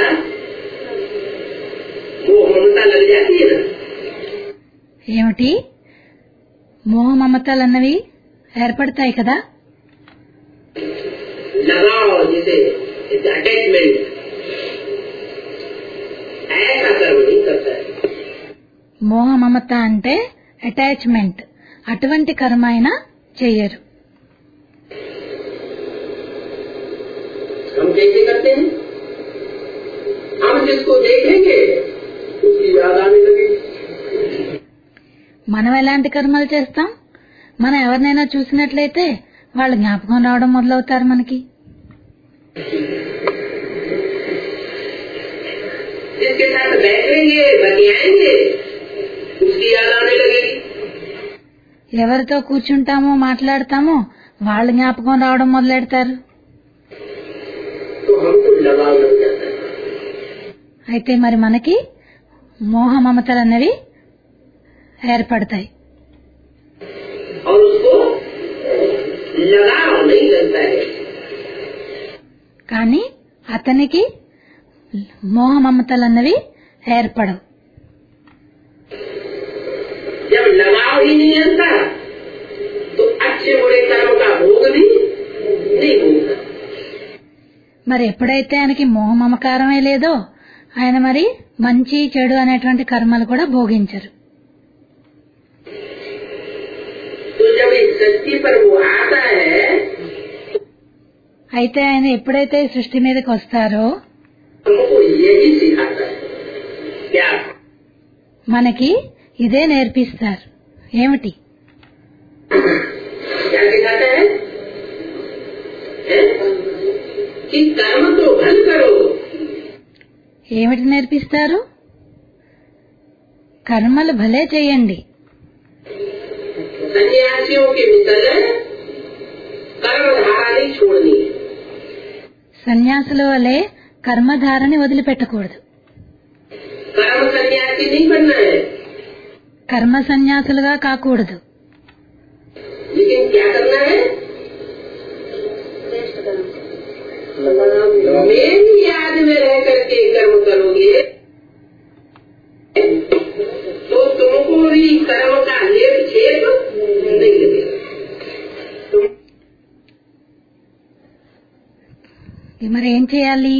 वो ममता लग जाती है ना ఏమిటి మోహ మమతలన్నవి ఏర్పడతాయి కదా लगाव जिसे अटैचमेंट ऐसा कर्म नहीं करता है మోహ మమత అంటే అటాచ్మెంట్ అటువంటి కర్మ అయినా చెయ్యరు हम कैसे करते हैं हम जिसको देखेंगे उसकी याद आने लगेगी మనం ఎలాంటి కర్మలు చేస్తాం మనం ఎవరినైనా చూసినట్లయితే వాళ్ళ జ్ఞాపకం రావడం మొదలవుతారు మనకి जिसके साथ बैठेंगे बतियाएंगे उसकी याद आने लगेगी ఎవరితో కూర్చుంటామో మాట్లాడతామో వాళ్ళ జ్ఞాపకం రావడం మొదలెడతారు तो हमको लगाव लग जाता है అయితే మరి మనకి మోహ మమతలు అనేవి ఏర్పడతాయి और उसको लगाव नहीं लगता है కానీ అతనికి మోహ మమతలు అన్నవి ఏర్పడవు जब लगाव ही नहीं लगता तो अच्छे बुरे कर्म का भोग भी नहीं होगा మరి ఎప్పుడైతే ఆయనకి మోహ మమకారమే లేదో ఆయన మరి మంచి చెడు అనేటువంటి కర్మలు కూడా భోగించరు तो जब इस सृष्टि पर वो आता है అయితే ఆయన ఎప్పుడైతే ఈ సృష్టి మీదకి వస్తారో हमको यही सिखाता है क्या మనకి ఇదే నేర్పిస్తారు ఏమిటి क्या सिखाता है हैं? कि कर्म तो भल करो ఏమిటి నేర్పిస్తారు కర్మలు భలే చేయండి सन्यासियों के मिसल कर्म धारा नहीं छोड़नी है సన్యాసుల వలె కర్మధారని వదిలిపెట్టకూడదు कर्म सन्यासी नहीं बनना है కర్మ సన్యాసులుగా కాకూడదు लेकिन क्या करना है मेरी याद में रह करके कर्म करोगे तो तुमको भी कर्म का लेप छेप नहीं लगेगा तुम మరి ఏం చేయాలి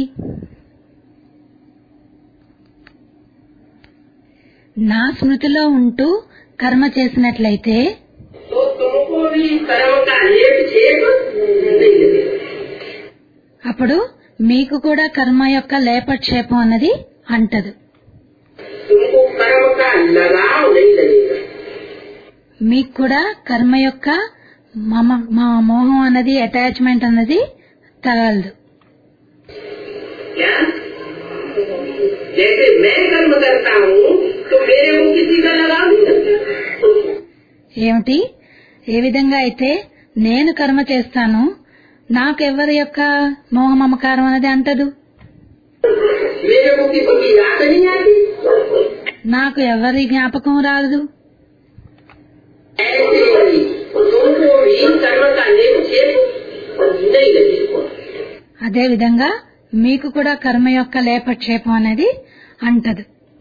నా స్మృతిలో ఉంటూ కర్మ చేసినట్లయితే तो तुमको भी कर्म का लेप छेप नहीं लगेगा అప్పుడు మీకు కూడా కర్మ యొక్క లేపక్షేపం అన్నది అంటదు तुमको कर्म का लगाव नहीं लगेगा మీకు కూడా కర్మ యొక్క మమ మా మోహం అన్నది అటాచ్మెంట్ అన్నది తగలదు क्या जैसे मैं कर्म करता हूँ तो मेरे को किसी का लगाव नहीं लगता ఏమిటి ఏ విధంగా అయితే నేను కర్మ చేస్తాను నాకెవరి యొక్క మోహ మమకారం అనేది అంటదు मेरे को किसी की याद नहीं आती నాకు ఎవరి జ్ఞాపకం రాదు ऐसे ही तुमको भी कर्म का लेप छेप नहीं लगेगा అదే విధంగా మీకు కూడా కర్మ యొక్క లేపక్షేపం అనేది అంటదు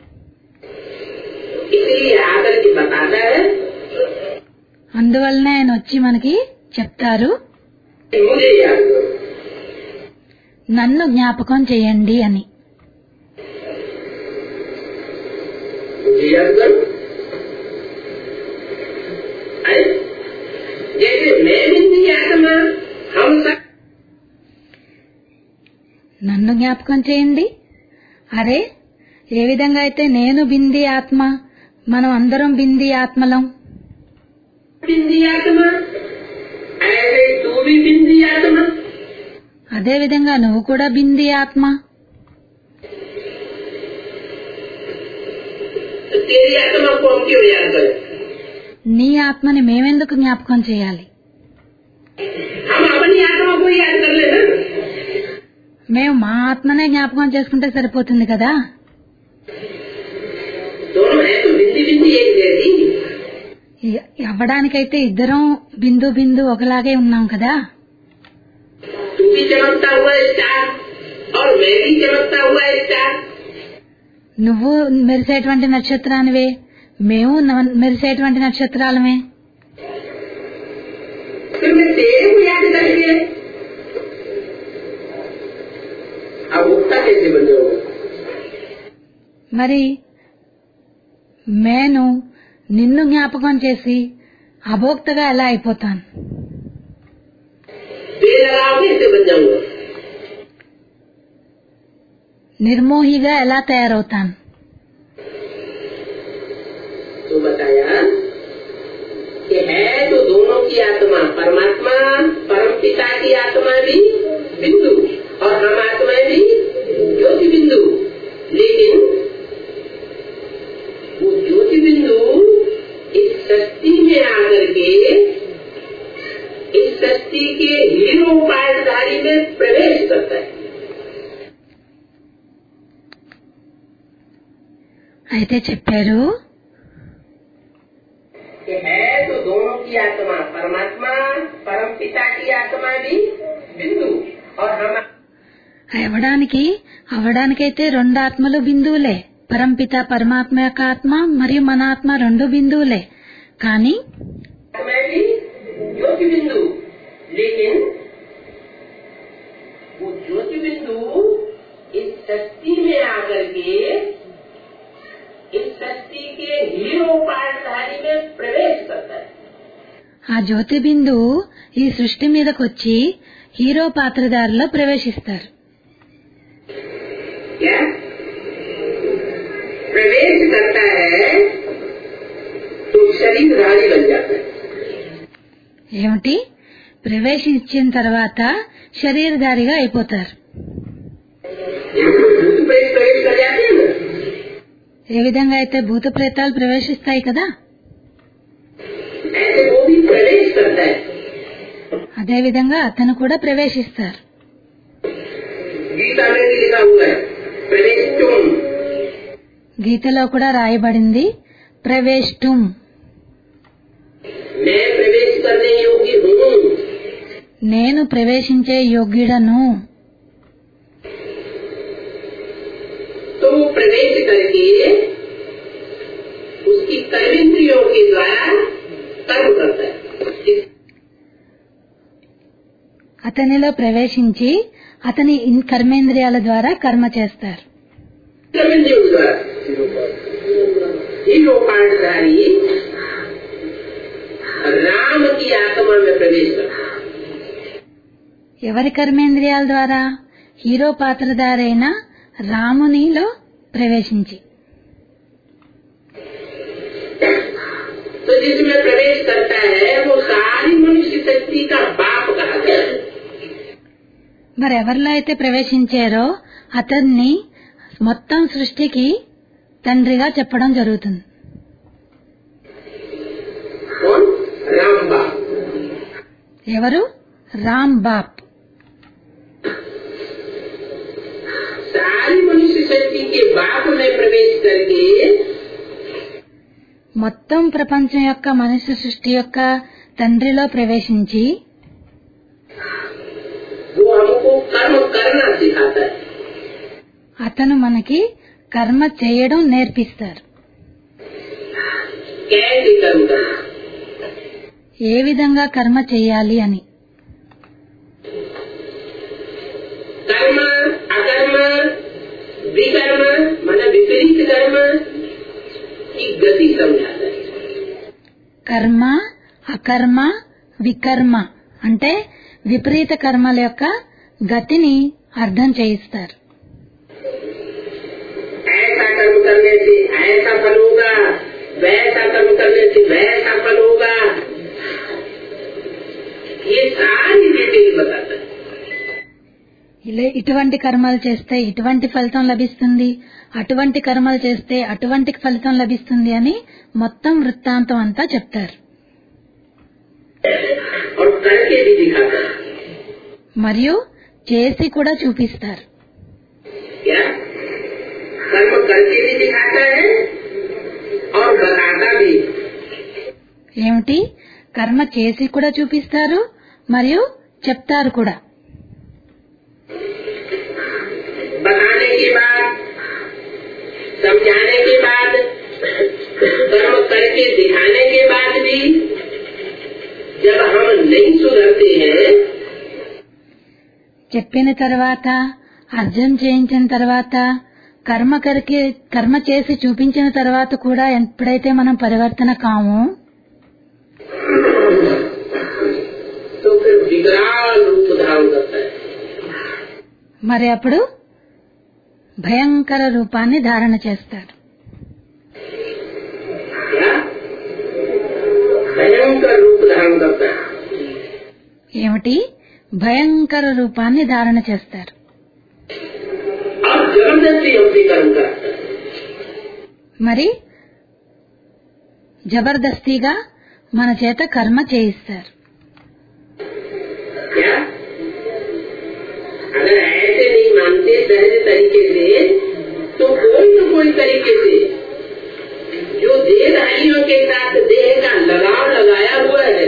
इसलिए आकर के बताता है అందువల్లనే ఆయన వచ్చి మనకి చెప్తారు मुझे याद करो నన్ను జ్ఞాపకం చేయండి అని मुझे याद करो अरे, जैसे मैं बिंदी आत्मा हम सब నన్ను జ్ఞాపకం చేయండి అరే ఏ విధంగా అయితే నేను బింది ఆత్మ మనం అందరం బింది ఆత్మలం बिंदी आत्मा ऐसे तू भी बिंदी आत्मा అదే విధంగా నువ్వు కూడా బింది ఆత్మ तो तेरी आत्मा को हम क्यों याद करें నీ ఆత్మని మేమెందుకు జ్ఞాపకం చేయాలి हम अपनी आत्मा को याद कर लेना మేము మా ఆత్మనే జ్ఞాపకం చేసుకుంటే సరిపోతుంది కదా दोनों है तो बिंदी बिंदी एक जैसी ఎ- అవ్వడానికైతే ఇద్దరం బిందు బిందు ఒకలాగే ఉన్నాం కదా तू भी चमकता हुआ स्टार और मैं भी चमकता हुआ स्टार నువ్వు మెరిసేటువంటి నక్షత్రానివే మేము న- మెరిసేటువంటి నక్షత్రాలమే फिर मैं तेरे को याद करेंगे अब उठता कैसे बन जाऊंगा మరి నేను నిన్ను జ్ఞాపకం చేసి అభోక్తగా ఎలా అయిపోతాను बेलगाव कैसे बन जाऊंगा నిర్మోహిగా ఎలా తయారవుతాను तो बताया कि है तो दोनों की आत्मा परमात्मा परम पिता की आत्मा भी बिंदु और हम आत्माएं भी ज्योति बिंदु लेकिन वो ज्योति बिंदु इस सृष्टि में आकर के इस सृष्टि के हीरो पाठधारी में प्रवेश करता है అయితే చెప్పారు कि है तो दोनों की आत्मा परमात्मा परम पिता की आत्मा भी बिंदु और हम అవ్వడానికి అవ్వడానికైతే రెండు ఆత్మలు బిందువులే పరంపిత పరమాత్మ యొక్క ఆత్మ మరియు మన ఆత్మ రెండు బిందువులే కానీ आत्मा भी ज्योति बिंदु लेकिन वो ज्योति बिंदु इस सृष्टि में आकर के इस सृष्टि के हीरो पाठधारी में प्रवेश करता है ఆ జ్యోతి బిందువు ఈ సృష్టి మీదకొచ్చి హీరో పాత్రధారిలో ప్రవేశిస్తారు क्या प्रवेश करता है तो शरीरधारी बन जाता है ఏమిటి ప్రవేశించిన తర్వాత శరీరధారిగా అయిపోతారు भूत प्रेत प्रवेश कर जाते हैं ना ఏ విధంగా అయితే భూత ప్రేతాలు ప్రవేశిస్తాయి కదా ऐसे वो भी प्रवेश करता है అదే విధంగా అతను కూడా ప్రవేశిస్తారు गीता में भी लिखा हुआ है प्रवेश तुम గీతలో కూడా రాయబడింది ప్రవేశం मैं प्रवेश करने योग्य हूँ నేను ప్రవేశించే యోగ్యుడను तो वो प्रवेश करके उसकी कर्मेंद्रियों के द्वारा कर्म करता है इस అతనిలో ప్రవేశించి అతని ఇన్- కర్మేంద్రియాల ద్వారా కర్మ చేస్తారు कर्मेंद्रियों के द्वारा हीरो पाठधारी राम की आत्मा में प्रवेश करता है ఎవరి కర్మేంద్రియాల ద్వారా హీరో పాత్రధారైన రామునిలో ప్రవేశించి तो जिसमें प्रवेश करता है वो सारी मनुष्य शक्ति का बाप कहा गया है మరి ఎవరిలో అయితే ప్రవేశించారో అతన్ని మొత్తం సృష్టికి తండ్రిగా చెప్పడం జరుగుతుంది कौन राम बाप ఎవరు రామ్ బాప్ सारी मनुष्य शक्ति के बाप में प्रवेश करके మొత్తం ప్రపంచం యొక్క మనుష్య సృష్టి యొక్క తండ్రిలో ప్రవేశించి वो हमको कर्म करना सिखाता है అతను మనకి కర్మ చేయడం నేర్పిస్తారు कैसे कर्म करना ఏ విధంగా కర్మ చేయాలి అని विकर्म माना विपरीत कर्म की गति समझाता है కర్మ అకర్మ వికర్మ అంటే విపరీత కర్మల యొక్క గతిని అర్థం చేయిస్తారు ऐसा कर्म करने से ऐसा फल होगा वैसा कर्म करने से वैसा फल होगा ये सारी डिटेल बताता है ఇలా ఇటువంటి కర్మలు చేస్తే ఇటువంటి ఫలితం లభిస్తుంది అటువంటి కర్మలు చేస్తే అటువంటి ఫలితం లభిస్తుంది అని మొత్తం వృత్తాంతం అంతా చెప్తారు और करके भी दिखाता है మరియు చేసి కూడా చూపిస్తారు क्या कर्म करके भी दिखाता है और बताता भी ఏమిటి కర్మ చేసి కూడా చూపిస్తారు మరియు చెప్తారు కూడా बताने के बाद समझाने के बाद कर्म करके दिखाने के बाद भी जब हम नहीं सुधरते हैं చెప్పిన తర్వాత అర్థం చేయించిన తర్వాత కర్మ కరికి కర్మ చేసి చూపించిన తర్వాత కూడా ఎప్పుడైతే మనం పరివర్తన కాము तो फिर विकराल रूप धारण करता है మరి అప్పుడు భయంకర రూపాన్ని ధారణ చేస్తారు क्या भयंकर रूप धारण करता है ఏమిటి భయంకర రూపాన్ని ధారణ చేస్తారు और जबरदस्ती हमसे कर्म कराता है మరి జబర్దస్తిగా మన చేత కర్మ చేయిస్తారు क्या अगर ऐसे नहीं मानते सहज तरीके से तो कोई न कोई तरीके से जो देहधारियों के साथ देह का लगाव लगाया हुआ है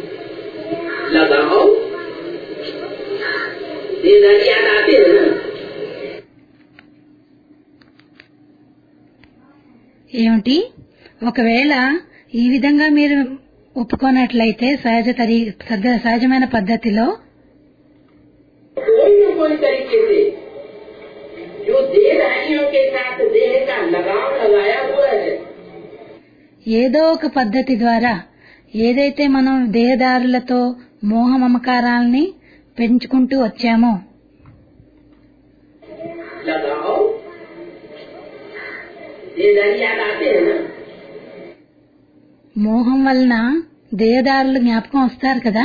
लगाओ देहधारी याद आते हैं ना ఏమిటి ఒకవేళ ఈ విధంగా మీరు ఒప్పుకోనట్లయితే సహజ తరీ సహజ- సహజమైన పద్ధతిలో कोई न कोई तरीके से जो देहधारियों के साथ देह का लगाव लगाया हुआ है ఏదో ఒక పద్ధతి ద్వారా ఏదైతే మనం దేహదారులతో మోహ మమకారాల్ని పెంచుకుంటూ వచ్చామో लगाओ देहधारी याद आते हैं ना మోహం వలన దేహదారులు జ్ఞాపకం వస్తారు కదా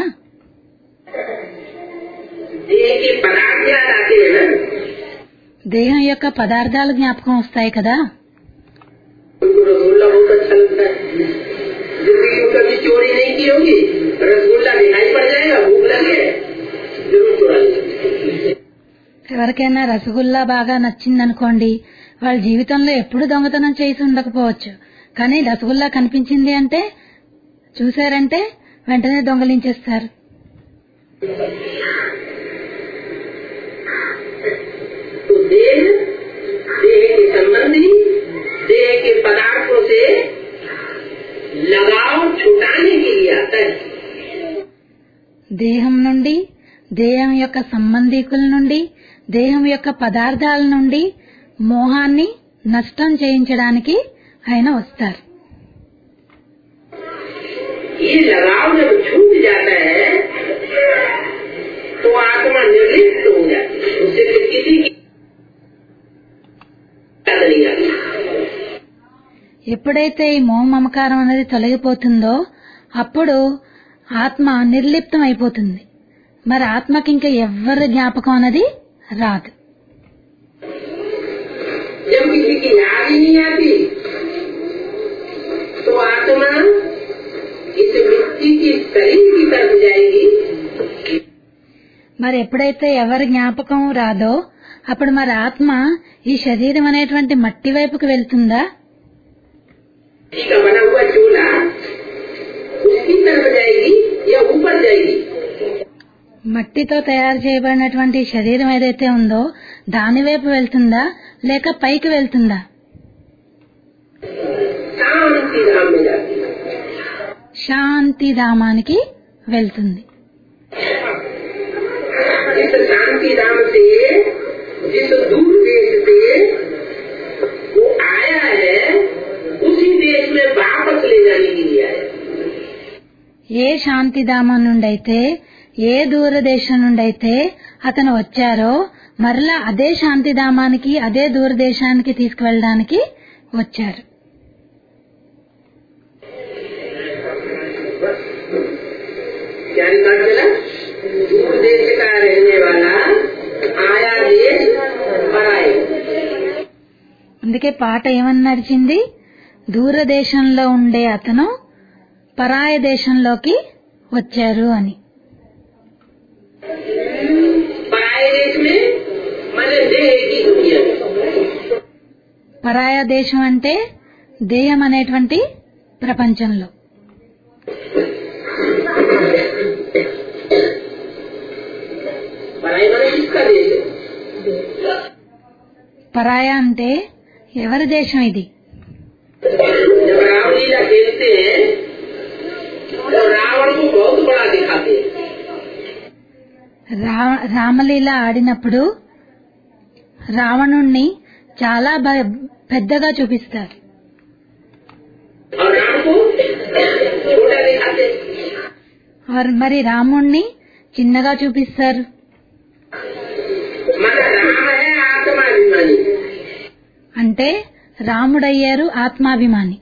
देह के पदार्थ याद आते हैं ना దేహం యొక్క పదార్థాలు జ్ఞాపకం వస్తాయి కదా उनको रसगुल्ला बहुत अच्छा लगता है जिंदगी में कभी चोरी नहीं की होगी रसगुल्ला दिखाई पड़ जाएगा भूख लगे जरूर चुरा लेंगे ఎవరికైనా రసగుల్లా బాగా నచ్చిందనుకోండి వాళ్ళ జీవితంలో ఎప్పుడు దొంగతనం చేసి ఉండకపోవచ్చు కానీ రసగుల్లా కనిపించింది అంటే చూశారంటే వెంటనే దొంగలించేస్తారు तो देह देह के संबंधी देह के पदार्थों से लगाव छुटाने के लिए आता है దేహం నుండి దేహం యొక్క సంబంధీకుల నుండి దేహం యొక్క పదార్థాల నుండి మోహాన్ని నష్టం చేయించడానికి ఆయన వస్తారు ये लगाव जब छूट जाता है तो आत्मा निर्लिप्त हो जाती है उससे फिर किसी की याद नहीं आती ఎప్పుడైతే ఈ మోహ మమకారం అనేది తొలగిపోతుందో అప్పుడు ఆత్మ నిర్లిప్తం అయిపోతుంది మరి ఆత్మకి ఇంకా ఎవ్వరి జ్ఞాపకం అనేది రాదు जब किसी की याद ही नहीं आती तो आत्मा इस मिट्टी की शरीर की तरफ जाएगी మరి ఎప్పుడైతే ఎవరి జ్ఞాపకం రాదో అప్పుడు మరి ఆత్మ ఈ శరీరం అనేటువంటి మట్టి వైపుకు వెళ్తుందా मिट्टी का बना हुआ चूल्हा उसकी तरफ जाएगी या ऊपर जाएगी మట్టితో తయారు చేయబడినటువంటి ఈ శరీరం ఏదైతే ఉందో దాని వైపు వెళ్తుందా లేక పైకి వెళ్తుందా शांति धाम में जाती है శాంతి ధామానికి వెళ్తుంది इस शांति धाम से जिस दूर देश से శాంతిధామం నుండి అయితే ఏ దూరదేశం నుండి అయితే అతను వచ్చారో మరలా అదే శాంతిధామానికి అదే దూరదేశానికి తీసుకువెళ్ళడానికి వచ్చారు क्या रिकॉर्ड मिला दूर देश का रहने वाला आया देश पराए అందుకే పాట ఏమని నడిచింది దూరదేశంలో ఉండే అతను పరాయ దేశంలోకి వచ్చారు అని पराए देश में मैंने देह की दुनिया में పరాయ దేశం అంటే దేహం అనేటువంటి ప్రపంచంలో पराई मैंने किसका देश है పరాయ అంటే ఎవరి దేశం ఇది जब रामलीला खेलते हैं तो रावण को बहुत बड़ा दिखाते हैं రా రామలీల ఆడినప్పుడు రావణుణ్ణి చాలా బ- పెద్దగా చూపిస్తారు और राम को छोटा दिखाते हैं और మరి రాముణ్ణి చిన్నగా చూపిస్తారు माना राम है आत्माभिमानी అంటే రాముడయ్యారు ఆత్మాభిమాని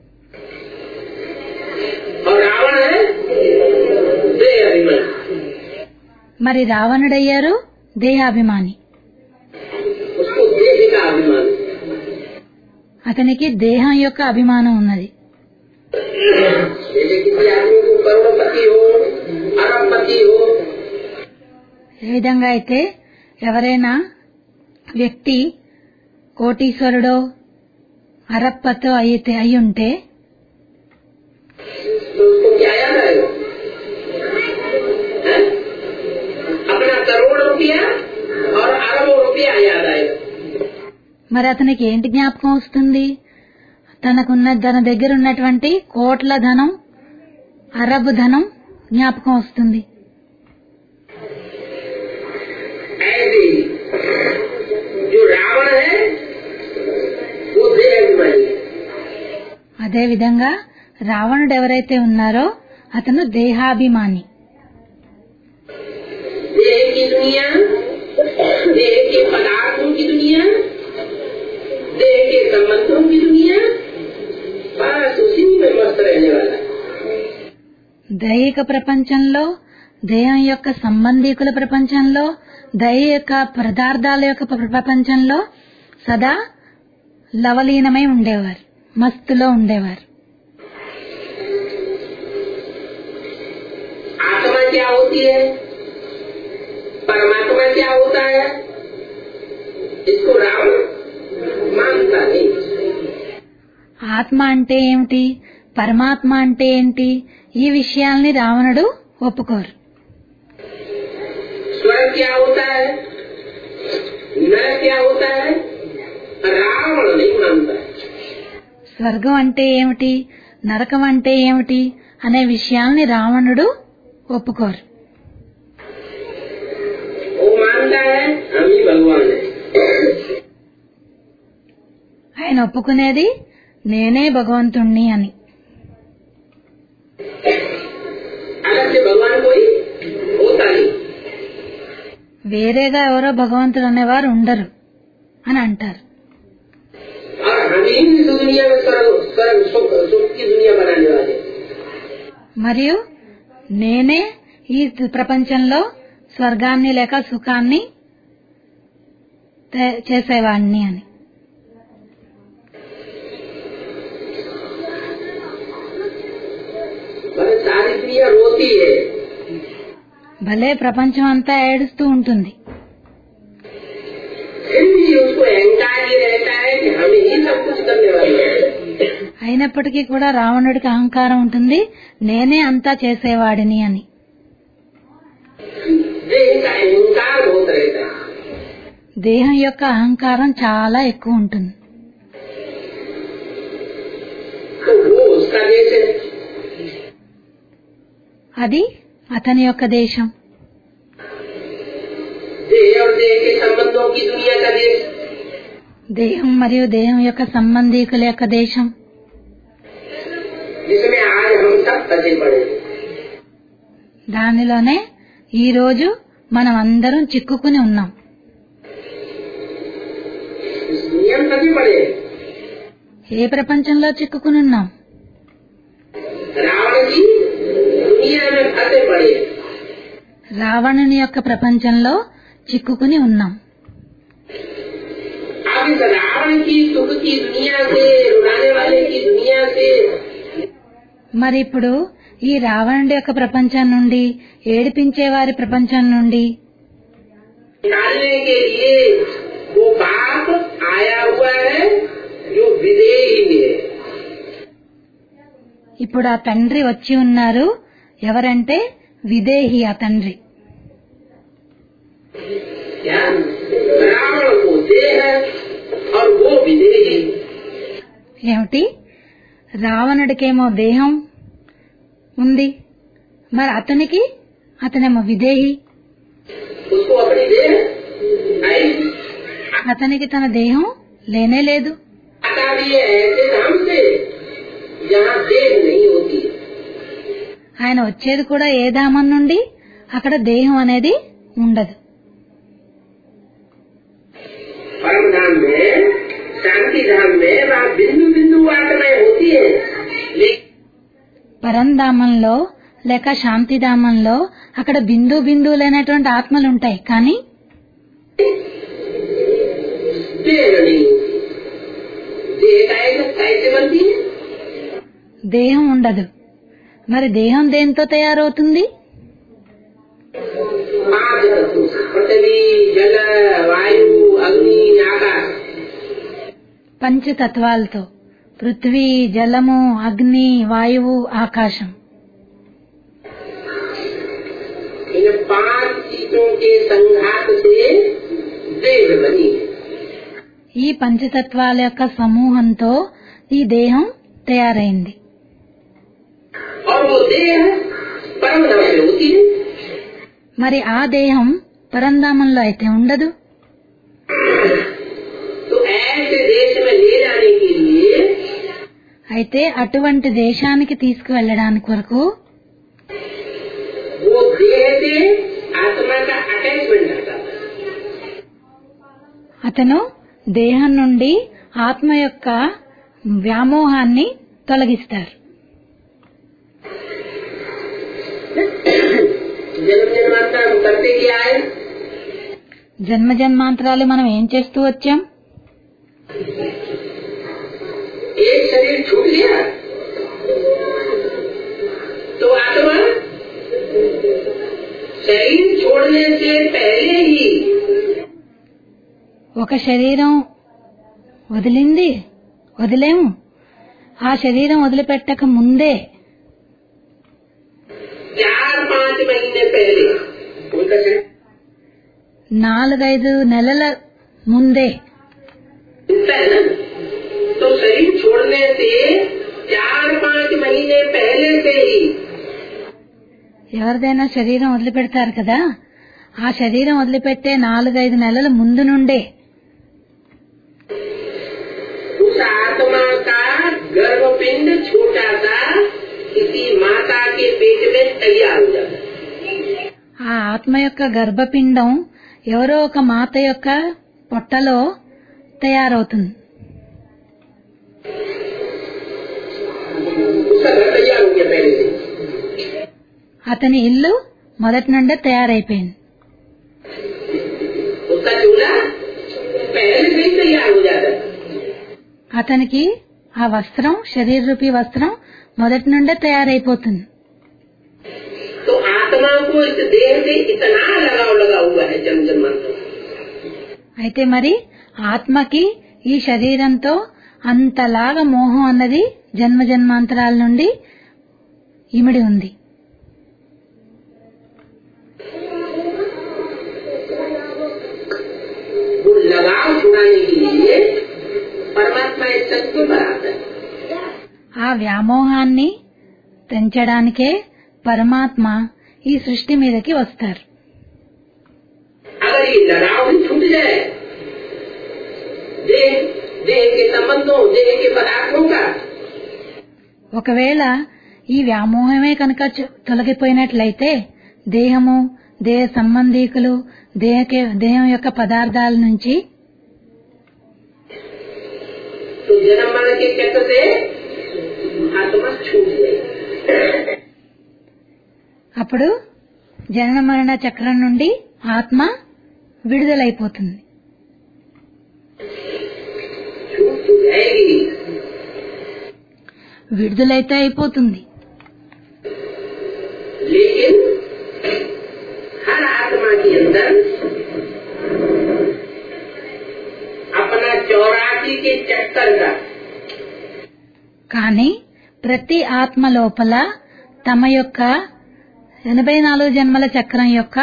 और रावण है देह अभिमानी మరి రావణుడయ్యారు దేహాభిమాని उसको देह का अभिमान అతనికి దేహం యొక్క అభిమానం ఉన్నది जैसे किसी आदमी को करोड़पति हो अरबपति हो ఏ విధంగా అయితే ఎవరైనా వ్యక్తి కోటీశ్వరుడో అరప్పతో అయితే అయి ఉంటే तो उसको क्या याद आएगा हैं? अपना करोड़ रुपया और अरबों रुपया याद आएगा మరి అతనికి ఏంటి జ్ఞాపకం వస్తుంది తనకున్న తన దగ్గర ఉన్నటువంటి కోట్ల ధనం అరబ్ ధనం జ్ఞాపకం వస్తుంది ऐसे ही जो रावण है वो देह अभिमानी है అదే విధంగా రావణుడు ఎవరైతే ఉన్నారో అతను దేహాభిమాని देह की दुनिया देह के पदार्थों की दुनिया देह के संबंधों की दुनिया बस उसी में मस्त रहने वाला है దైహిక ప్రపంచంలో దేహం యొక్క సంబంధీకుల ప్రపంచంలో దయ యొక్క పదార్థాల యొక్క ప్ర- ప్రపంచంలో సదా లవలీనమై ఉండేవారు మస్తులో ఉండేవారు आत्मा क्या होती है परमात्मा क्या होता है इसको रावण मानता नहीं ఆత్మ అంటే ఏమిటి పరమాత్మ అంటే ఏంటి ఈ విషయాల్ని రావణుడు ఒప్పుకోరు स्वर्ग क्या होता है नरक क्या होता है रावण नहीं मानता है స్వర్గం అంటే ఏమిటి నరకం అంటే ఏమిటి అనే విషయాల్ని రావణుడు ఒప్పుకోరు वो मानता है हम ही भगवान है ఆయన ఒప్పుకునేది నేనే భగవంతుణ్ణి అని अलग से भगवान कोई होता नहीं వేరేగా ఎవరో భగవంతుడు అనేవారు ఉండరు అని అంటారు और हम ही इस दुनिया में स्वर्ग स्वर्ग सुख सुख की दुनिया बनाने वाले हैं। మరియు నేనే ఈ ప్రపంచంలో స్వర్గాన్ని లేక సుఖాన్ని తే- చేసేవాడిని అని भले सारी दुनिया रोती है భలే ప్రపంచం అంతా ఏడుస్తూ ఉంటుంది फिर भी उसको अहंकार ये रहता है कि हम ही सब कुछ करने वाले हैं అయినప్పటికీ కూడా రావణుడికి అహంకారం ఉంటుంది నేనే అంతా చేసేవాడిని అని देह का अहंकार बहुत रहता है దేహం యొక్క అహంకారం చాలా ఎక్కువ ఉంటుంది तो वो उसका देश है అది అతని యొక్క దేశం देह और देह के संबंधों की दुनिया का देश దేహం మరియు దేహం యొక్క సంబంధీకుల యొక్క దేశం जिसमें आज हम सब फंसे पड़े हैं। దానిలోనే ఈ రోజు మనం అందరం చిక్కుకుని ఉన్నాం इस दुनिया में सभी पड़े हैं। ఏ ప్రపంచంలో చిక్కుకుని ఉన్నాం रावण की दुनिया में फंसे पड़े हैं। రావణుని యొక్క ప్రపంచంలో చిక్కుకుని ఉన్నాం अब इस रावण की सुख की दुनिया से रुलाने वाले की दुनिया से మరి ఇప్పుడు ఈ రావణుడి యొక్క ప్రపంచం నుండి ఏడిపించే వారి ప్రపంచం నుండి निकालने के लिए वो बाप आया हुआ है जो विदेही है ఇప్పుడు ఆ తండ్రి వచ్చి ఉన్నారు ఎవరంటే విదేహి ఆ తండ్రి क्या रावण को देह और वो विदेही ఏమిటి రావణుడికేమో దేహం ఉంది మరి అతనికి అతనేమో విదేహి उसको अपनी देह आई అతనికి తన దేహం లేనే లేదు आता भी है ऐसे धाम से जहाँ देह नहीं होती है ఆయన వచ్చేది కూడా ఏ ధామం నుండి అక్కడ దేహం అనేది ఉండదు परम धाम में शांति धाम में वहाँ बिंदु बिंदु आत्माएं होती है लेकिन పరంధామంలో లేక శాంతిధామంలో అక్కడ బిందు బిందువులైనటువంటి ఆత్మలు ఉంటాయి కానీ देह नहीं होती देह का एक कैसे बनती है దేహం ఉండదు మరి దేహం దేంతో తయారవుతుంది पांच तत्वों से पृथ्वी जल वायु अग्नि आकाश పంచతత్వాలతో పృథ్వీ జలము అగ్ని వాయువు ఆకాశం इन पांच चीजों के संघात से देह बनी है ఈ పంచతత్వాల యొక్క సమూహంతో ఈ దేహం తయారైంది और वो देह परम धाम में होती है మరి ఆ దేహం పరంధామంలో అయితే ఉండదు तो ऐसे देश में ले जाने के लिए అయితే అటువంటి దేశానికి తీసుకువెళ్ళడానికి వరకు वो देह से आत्मा का अटैचमेंट हटा అతను దేహం నుండి ఆత్మ యొక్క వ్యామోహాన్ని తొలగిస్తారు जन्म जन्मांतर हम करते क्या है జన్మ జన్మాంతరాలు మనం ఏం చేస్తూ వచ్చాం एक शरीर छूट गया तो आत्मा शरीर छोड़ने से पहले ही ఒక శరీరం వదిలింది వదిలేము ఆ శరీరం వదిలిపెట్టక ముందే चार पांच महीने पहले उनका शरीर నాలుగైదు నెలల ముందే छूटता है ना तो शरीर छोड़ने से चार पांच महीने पहले से ही ఎవరిదైనా శరీరం వదిలిపెడతారు కదా ఆ శరీరం వదిలిపెట్టే నాలుగైదు నెలల ముందు నుండే उस आत्मा का गर्भपिंड छोटा सा किसी माता के पेट में तैयार हो जाता है ఆ ఆత్మ యొక్క గర్భపిండం ఎవరో ఒక మాత యొక్క పొట్టలో తయారవుతుంది उसका घर तैयार हो गया पहले से అతని ఇల్లు మొదటి నుండే తయారైపోయింది उसका चूल्हा पहले से ही तैयार हो जाता है అతనికి ఆ వస్త్రం శరీర రూపీ వస్త్రం మొదటి నుండే తయారైపోతుంది तो आत्मा को इस देह से इतना लगाव लगा हुआ है जन्म जन्मांतर అయితే మరి ఆత్మకి ఈ శరీరంతో అంతలాగా మోహం అన్నది జన్మ జన్మాంతరాల నుండి ఇమిడి ఉంది वो लगाव छुड़ाने के लिए परमात्मा इस संत पर आता है ఆ వ్యామోహాన్ని పెంచడానికే పరమాత్మ ఈ సృష్టి మీదకి వస్తారు अगर ये लगाव भी छूट जाए देह देह के संबंधों देह के पदार्थों का ఒకవేళ ఈ వ్యామోహమే కనుక చ- తొలగిపోయినట్లయితే దేహము దేహ సంబంధీకులు దేహకే దేహం యొక్క పదార్థాల నుంచి तो जन्म मरण के चक्कर से आत्मा छूट जाएगी అప్పుడు జనన మరణ చక్రం నుండి ఆత్మ విడుదలైపోతుంది छूट तो जाएगी విడుదలైతే అయిపోతుంది लेकिन हर आत्मा के अंदर अपना चौरासी के चक्कर का కానీ ప్రతి ఆత్మ లోపల తమ యొక్క ఎనభై నాలుగు జన్మల చక్రం యొక్క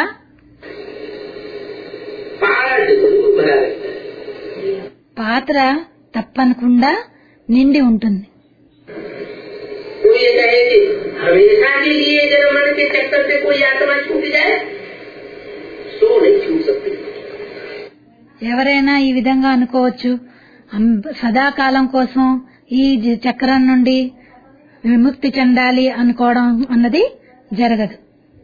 पार्ट जरूर भरा रहता है పాత్ర తప్పనకుండా నిండి ఉంటుంది कोई ये कहे कि हमेशा के लिए जन्म मरण के चक्कर से कोई आत्मा छूट जाए सो नहीं छूट सकती ఎవరైనా ఈ విధంగా అనుకోవచ్చు అం- సదాకాలం కోసం ఈ జ- చక్రం నుండి విముక్తి చెందాలి అనుకోవడం అన్నది జరగదు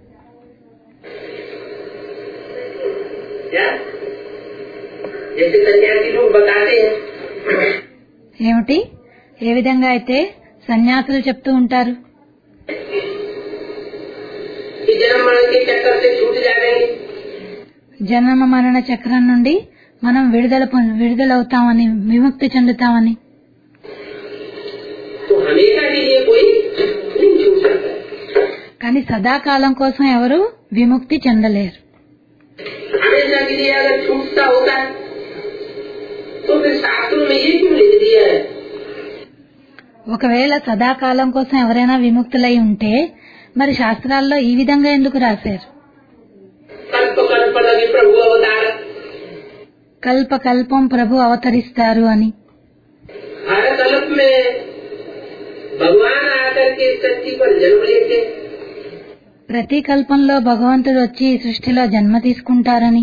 क्या जैसे सन्यासी लोग बताते हैं ఏమిటి ఏ విధంగా అయితే సన్యాసులు చెప్తూ ఉంటారు कि जन्म मरण के चक्कर से छूट जाएंगे జన్మ మరణ చక్రం నుండి మనం విడుదల పొంద- విడుదలవుతామని విముక్తి చెందుతామని तो हमेशा के लिए कोई नहीं छूट सकता है కానీ సదాకాలం కోసం ఎవరు విముక్తి చెందలేరు हमेशा के लिए अगर छूटता होता है तो फिर शास्त्रों में ये क्यों लिख दिया है ఒకవేళ సదాకాలం కోసం ఎవరైనా విముక్తులై ఉంటే మరి శాస్త్రాల్లో ఈ విధంగా ఎందుకు రాశారు कल्प कल्प लगे प्रभु अवतार కల్ప కల్పం ప్రభు అవతరిస్తారు అని हर कल्प में भगवान आकर के इस धरती पर जन्म लेते हैं। ప్రతి కల్పంలో భగవంతుడు వచ్చి ఈ సృష్టిలో జన్మ తీసుకుంటారని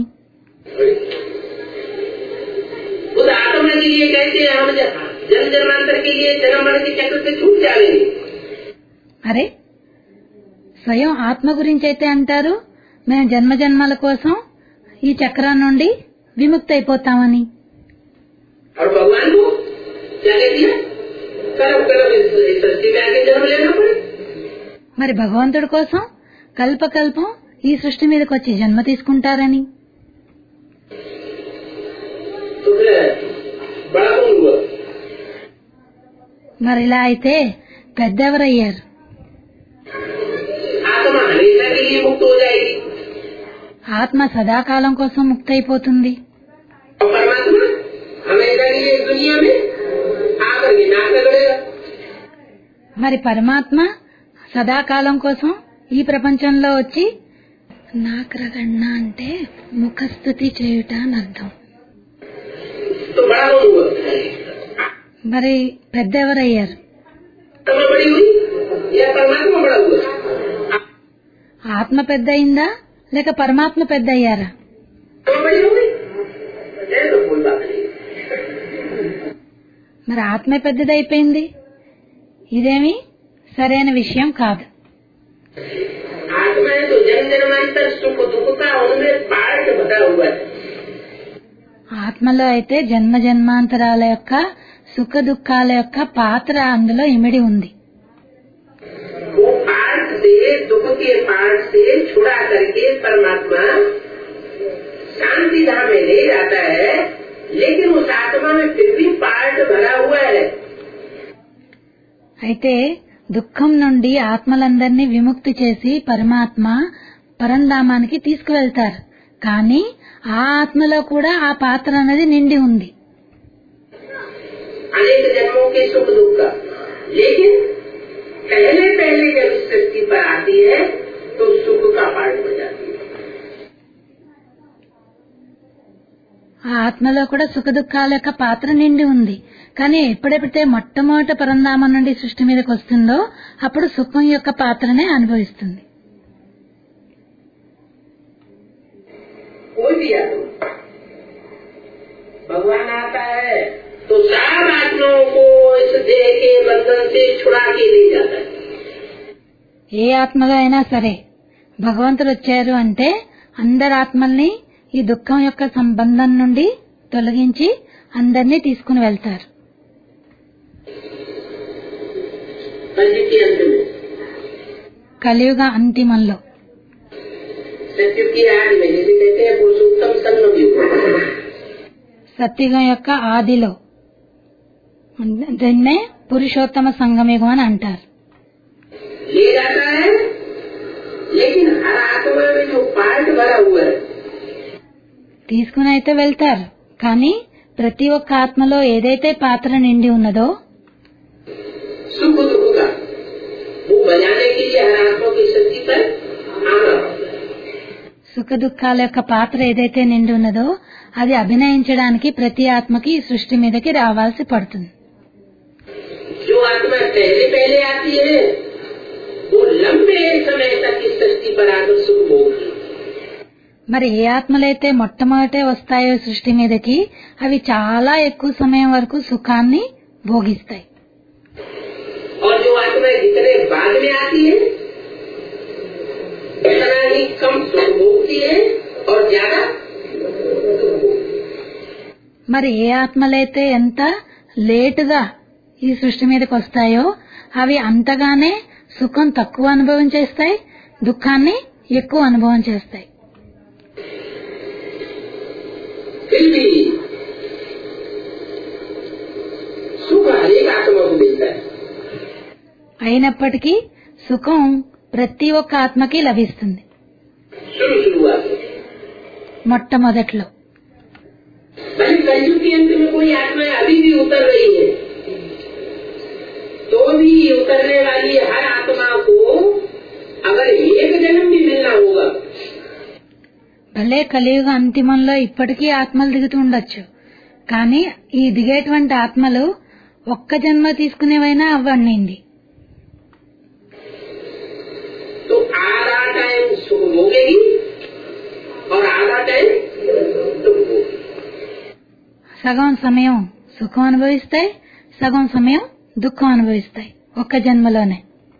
खुद आत्मा के लिए कहते हैं हम ज- जन्म जन्मांतर के लिए जन्म मरण के चक्र से छूट जाएंगे అరే స్వయం ఆత్మ గురించి అయితే అంటారు మేము జన్మ జన్మల కోసం ఈ చక్రం నుండి విముక్తి అయిపోతామని और भगवान को क्या कह दिया कर्म कर्म इस इस सृष्टि में आके जन्म लेना पड़े మరి భగవంతుడి కోసం కల్పకల్పం ఈ సృష్టి మీదకి వచ్చి జన్మ తీసుకుంటారని तो फिर बड़ा कौन हुआ మరి ఇలా అయితే పెద్దెవరయ్యారు आत्मा हमेशा के लिए मुक्त हो जाएगी ఆత్మ సదాకాలం కోసం ముక్తి అయిపోతుంది और परमात्मा हमेशा के लिए इस दुनिया में आकर के नाक रगड़ेगा మరి పరమాత్మ సదాకాలం కోసం ఈ ప్రపంచంలో వచ్చి నాక్రగణ అంటే ముఖస్థుతి చేయుట అని అర్థం तो बड़ा कौन हुआ మరి పెద్దెవరయ్యారు आत्मा बड़ी हुई या परमात्मा बड़ा हुआ ఆత్మ పెద్ద అయిందా లేక పరమాత్మ పెద్ద అయ్యారా आत्मा बड़ी हो गई ये तो कोई बात नहीं మరి ఆత్మే పెద్దదైపోయింది ఇదేమి సరైన విషయం కాదు आत्मा है तो जन्म जन्मांतर सुख दुख का उनमें पार्ट भरा हुआ है ఆత్మలో అయితే జన్మ జన్మాంతరాల యొక్క సుఖ దుఃఖాల యొక్క పాత్ర అందులో ఇమిడి ఉంది वो पार्ट से दुख के पार्ट से छुड़ा करके परमात्मा शांति धाम में ले जाता है लेकिन उस आत्मा में फिर भी पार्ट भरा हुआ है అయితే దుఃఖం నుండి ఆత్మలందరినీ విముక్తి చేసి పరమాత్మ పరంధామానికి తీసుకువెళ్తారు కానీ ఆ ఆత్మలో కూడా ఆ పాత్ర అనేది నిండి ఉంది अनेक जन्मों के सुख दुख का लेकिन पहले पहले जब इस सृष्टि पर आती है तो सुख का पार्ट हो जाती है ఆ ఆత్మలో కూడా సుఖ దుఃఖాల యొక్క పాత్ర నిండి ఉంది కానీ ఎప్పుడెప్పుడైతే మొట్టమొదట పరంధామం నుండి సృష్టి మీదకి వస్తుందో అప్పుడు సుఖం యొక్క పాత్రనే అనుభవిస్తుంది कोई भी आत्मा भगवान आता है तो सब आत्माओं को इस देह के बंधन से छुड़ा के ले जाता है ఏ ఆత్మగా అయినా సరే భగవంతుడు వచ్చారు అంటే అందరి ఆత్మల్ని ఈ దుఃఖం యొక్క సంబంధం నుండి తొలగించి అందరినీ తీసుకుని వెళ్తారు कलयुग के अंत में కలియుగ అంతిమంలో सत्युग की आदि में जिसे कहते हैं पुरुषोत्तम संगम युग సత్యుగం యొక్క ఆదిలో దీన్నే పురుషోత్తమ సంగమయుగం అని అంటారు ले जाता है लेकिन हर आत्मा में जो पार्ट भरा हुआ है తీసుకుని అయితే వెళ్తారు కానీ ప్రతి ఒక్క ఆత్మలో ఏదైతే పాత్ర నిండి ఉన్నదో सुख दुख का वो बजाने के लिए हर आत्मा की शक्ति पर आना సుఖ దుఃఖాల యొక్క పాత్ర ఏదైతే నిండి ఉన్నదో అది అభినయించడానికి ప్రతి ఆత్మకి ఈ సృష్టి మీదకి రావాల్సి పడుతుంది जो आत्मा पहले पहले आती है वो लंबे समय तक इस सृष्टि पर आकर सुख भोगती है। మరి ఏ ఆత్మలైతే మొట్టమొదటే వస్తాయో సృష్టి మీదకి అవి చాలా ఎక్కువ సమయం వరకు సుఖాన్ని భోగిస్తాయి और जो आत्मा जितने बाद में आती है उतना ही कम सुख भोगती है और ज्यादा दुख भोगती है। మరి ఏ ఆత్మలైతే ఎంత లేటుగా ఈ సృష్టి మీదకి వస్తాయో అవి అంతగానే సుఖం తక్కువ అనుభవం చేస్తాయి దుఃఖాన్ని ఎక్కువ అనుభవం చేస్తాయి फिर भी सुख हरेक आत्मा को मिलता है అయినప్పటికీ సుఖం ప్రతి ఒక్క ఆత్మకి లభిస్తుంది शुरू शुरुआत में మొట్టమొదట్లో भले कलयुग के अंत में कोई आत्मा अभी भी उतर रही है तो भी उतरने वाली हर आत्मा को अगर एक जन्म भी मिलना होगा భలే కలియుగ అంతిమంలో ఇప్పటికీ ఆత్మలు దిగుతూ ఉండొచ్చు కానీ ఈ దిగేటువంటి ఆత్మలు ఒక్క జన్మ తీసుకునేవైనా అవ్వండి तो आधा टाइम सुख भोगेगी और आधा टाइम दुख भोगेगी సగం సమయం సుఖం అనుభవిస్తాయి సగం సమయం దుఃఖం అనుభవిస్తాయి ఒక్క జన్మలోనే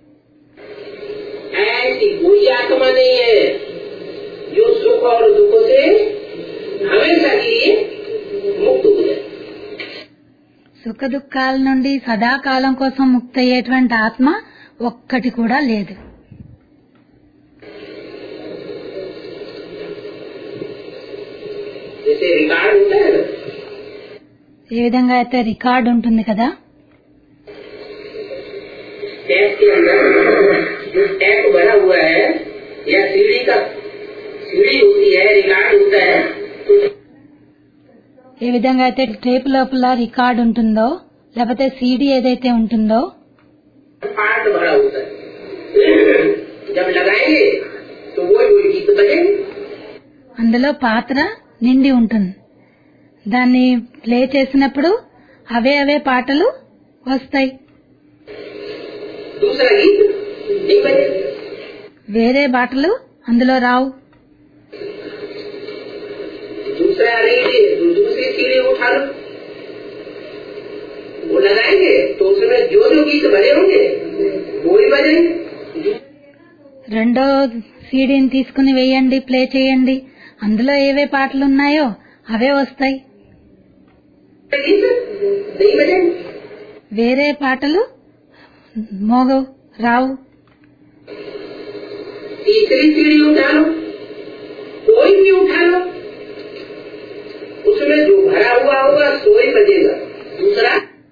ऐसी कोई आत्मा नहीं है जो सुख और दुख से हमेशा के लिए मुक्त हो जाए సుఖ దుఃఖాల నుండి సదాకాలం కోసం ముక్తి అయ్యేటువంటి ఆత్మ ఒక్కటి కూడా లేదు जैसे रिकॉर्ड होता है ना ఏ విధంగా అయితే రికార్డు ఉంటుంది కదా टैप के अंदर जो टैप भरा हुआ है या सीढ़ी का सीढ़ी होती है रिकॉर्ड होता है तो ఏ విధంగా అయితే టేప్ లోపల రికార్డు ఉంటుందో లేకపోతే సీడీ ఏదైతే ఉంటుందో पार्ट भरा होता है जब लगाएंगे तो वही वही गीत बजेंगे అందులో పాత్ర నిండి ఉంటుంది దాన్ని ప్లే చేసినప్పుడు అవే అవే పాటలు వస్తాయి दूसरा गीत नहीं बजेगा వేరే పాటలు అందులో రావు दूसरा नहीं तो दूसरी सीढ़ी उठा लो वो लगाएंगे तो उसमें जो जो गीत भरे होंगे वो ही बजेंगे రెండో సీడీని తీసుకుని వేయండి ప్లే చేయండి అందులో ఏవే పాటలు ఉన్నాయో అవే వస్తాయి गीत नहीं बजेंगे వేరే పాటలు మోగవు రావు तीसरी सीढ़ी उठा लो कोई भी उठा लो उसमें जो भरा हुआ होगा सो ही बजेगा दूसरा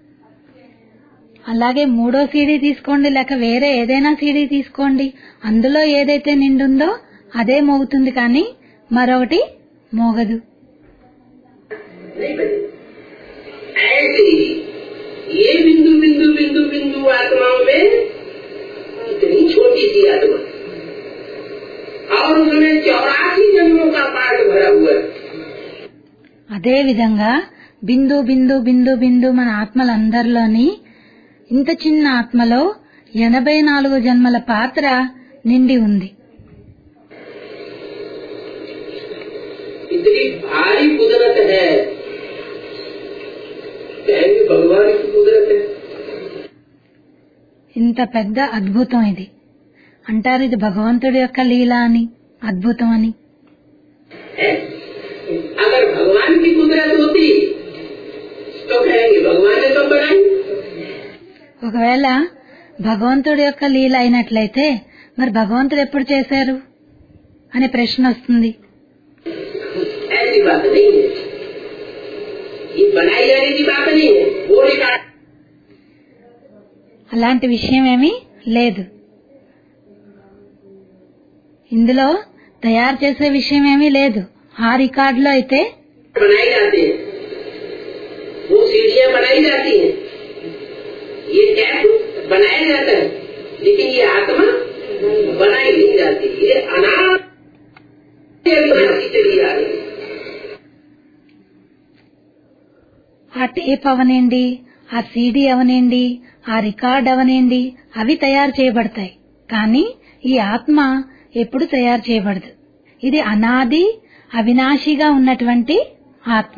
అలాగే మూడో సీడీ తీసుకోండి లేక వేరే ఏదైనా సీడీ తీసుకోండి అందులో ఏదైతే నిండుందో అదే మోగుతుంది కానీ మరొకటి మోగదు नहीं बजेगा ऐसे ही ये बिंदु बिंदु बिंदु बिंदु आत्माओं में इतनी छोटी सी आत्मा और उसमें चौरासी जन्मों का पाठ भरा हुआ है అదే విధంగా బిందు బిందు బిందు బిందు మన ఆత్మలందరిలోని ఇంత చిన్న ఆత్మలో ఎనభై నాలుగు జన్మల పాత్ర నిండి ఉంది इतनी भारी कुदरत है कहेंगे भगवान की कुदरत है ఇంత పెద్ద అద్భుతం ఇది అంటారు ఇది భగవంతుడి యొక్క లీల అని అద్భుతం అని है अगर भगवान की कुदरत होती तो कहेंगे भगवान ने तो बनाई ఒకవేళ భగవంతుడి యొక్క లీల అయినట్లయితే మరి భగవంతుడు ఎప్పుడు చేశారు అనే ప్రశ్న వస్తుంది ऐसी बात नहीं है ये बनाई जाने की बात नहीं है वो रिकॉर्ड అలాంటి విషయం ఏమీ లేదు ఇందులో తయారు చేసే విషయం ఏమీ లేదు ఆ రికార్డులో అయితే बनाई जाती है वो सीढ़ियाँ बनाई जाती हैं ये टैप बनाया जाता है लेकिन ये आत्मा बनाई नहीं जाती ये अनाथ बनाती चली जा रही है ఆ టేప్ అవనండి ఆ సీడీ అవనండి ఆ రికార్డ్ అవనండి అవి తయారు చేయబడతాయి కానీ ఈ ఆత్మ ఎప్పుడు తయారు చేయబడదు ఇది అనాది అవినాశిగా ఉన్నటువంటి ఆత్మ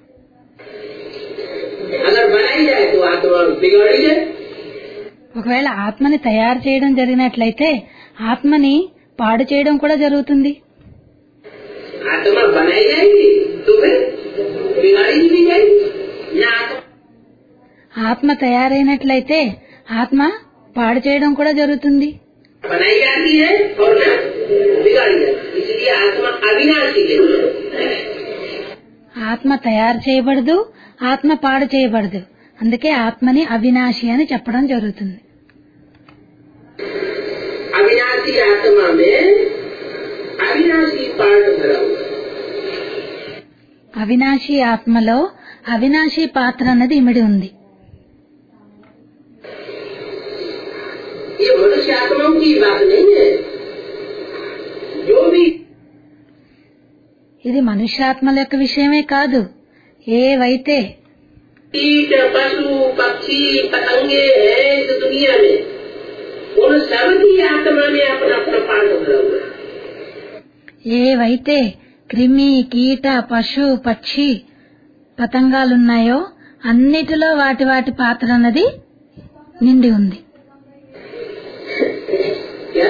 अगर बनाई जाए तो आत्मा बिगड़ी जाए ఒకవేళ ఆత్మని తయారు చేయడం జరిగినట్లయితే ఆత్మని పాడు చేయడం కూడా జరుగుతుంది आत्मा बनाई जाएगी तो फिर बिगाड़ी भी जाएगी न आत्मा ఆత్మ తయారైనట్లయితే ఆత్మ పాడు చేయడం కూడా జరుగుతుంది बनाई जाती है और न बिगाड़ी जाती है इसलिए आत्मा अविनाशी है ఆత్మ తయారు చేయబడదు ఆత్మ పాడు చేయబడదు అందుకే ఆత్మని అవినాశి అని చెప్పడం జరుగుతుంది अविनाशी आत्मा में अविनाशी पार्ट भरा हुआ है అవినాశి ఆత్మలో అవినాశి పాత్ర అన్నది ఇమిడి ఉంది ये मनुष्य आत्माओं की बात नहीं है जो भी ఇది మనుష్యాత్మల యొక్క విషయమే కాదు ఏవైతే कीट पशु पक्षी पतंगे हैं इस दुनिया में उन सब की आत्मा में अपना अपना पार्ट भरा हुआ है ఏవైతే క్రిమి కీట పశు పక్షి పతంగాలున్నాయో అన్నిటిలో వాటి వాటి పాత్ర అన్నది నిండి ఉంది क्या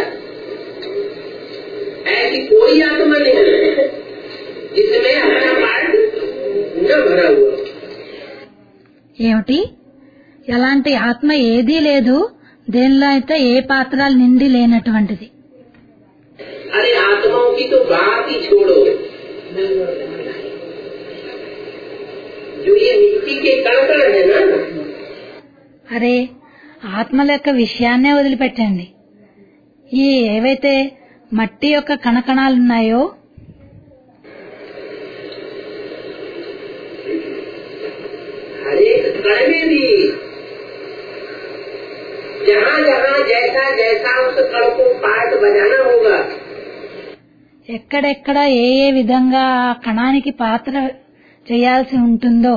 ऐसी कोई आत्मा नहीं है जिसमें अपना पार्ट न भरा हुआ हो। ఏమిటి ఎలాంటి ఆత్మ ఏదీ లేదు దేనిలో అయితే ఏ పాత్రలు నిండి లేనటువంటిది अरे आत्माओं की तो बात ही छोड़ो जो ये मिट्टी के कण कण है ना అరే ఆత్మల యొక్క విషయాన్నే వదిలిపెట్టండి ఈ ఏవైతే మట్టి యొక్క కణకణాలున్నాయో हर एक कण में भी जहाँ जहाँ जैसा जैसा उस कण को पार्ट बजाना होगा ఎక్కడెక్కడ ఏ ఏ విధంగా ఆ కణానికి పాత్ర చేయాల్సి ఉంటుందో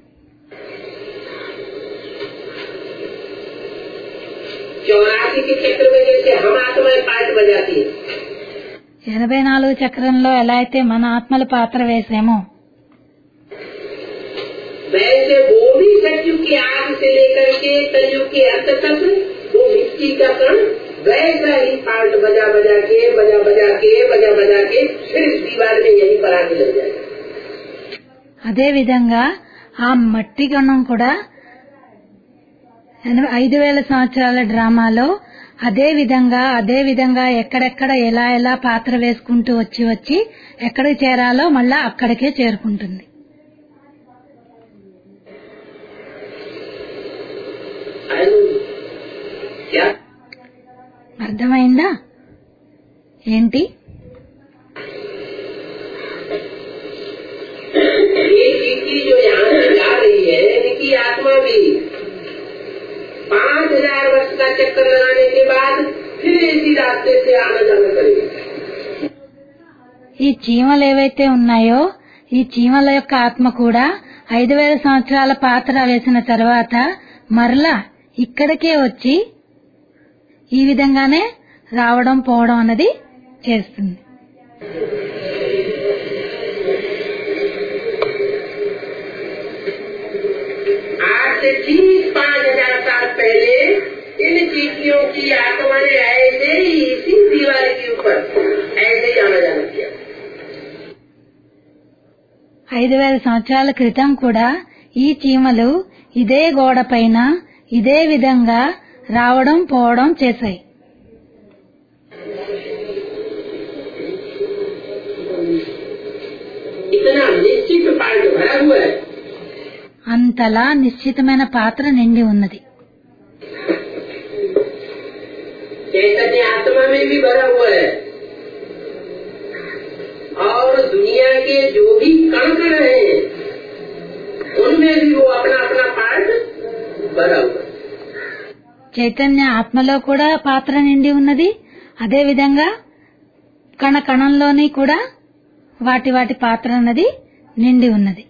चौरासी के क्षेत्र में जैसे हम आत्माएं पार्ट बजाती है ఎనభై నాలుగు చక్రంలో ఎలా అయితే మన ఆత్మల పాత్ర వేసామో वैसे वो भी सत्युग की आग से लेकर के कलयुग के अंत तक वो मिट्टी का कण वैसा ही पार्ट बजा बजा के बजा बजा के बजा बजा के फिर इस दीवार में यहीं पर आके लग जाएगा అదే విధంగా ఆ మట్టి కణం కూడా ఎనభై- ఐదు వేల సంవత్సరాల డ్రామాలో అదే విధంగా అదే విధంగా ఎక్కడెక్కడ ఎలా ఎలా పాత్ర వేసుకుంటూ వచ్చి వచ్చి ఎక్కడికి చేరాలో మళ్ళా అక్కడికే చేరుకుంటుంది आयु क्या అర్థమైందా ఏంటి ये चीटी जो यहाँ से जा रही है इनकी आत्मा भी पांच हजार वर्ष का चक्कर लगाने के बाद फिर इसी रास्ते से आना जाना करेगी ఈ చీమలు ఏవైతే ఉన్నాయో ఈ చీమల యొక్క ఆత్మ కూడా ఐదు వేల సంవత్సరాల పాత్ర వేసిన తర్వాత మరలా ఇక్కడికే వచ్చి ఈ విధంగానే రావడం పోవడం అన్నది చేస్తుంది आज से ठीक पाँच हजार साल पहले इन चीटियों की आत्मा ने ऐसे ही इसी ఐదు వేల సంవత్సరాల క్రితం కూడా ఈ చీమలు ఇదే గోడ పైన ఇదే విధంగా రావడం పోవడం చేశాయి इतना निश्चित पार्ट भरा हुआ है అంతలా నిశ్చితమైన పాత్ర నిండి ఉన్నది चैतन्य आत्मा में भी भरा हुआ है और दुनिया के जो भी कण कण हैं उनमें भी वो अपना अपना पार्ट भरा हुआ है చైతన్య ఆత్మలో కూడా పాత్ర నిండి ఉన్నది అదే విధంగా కణ కణంలోని కూడా వాటి వాటి పాత్ర అన్నది నిండి ఉన్నది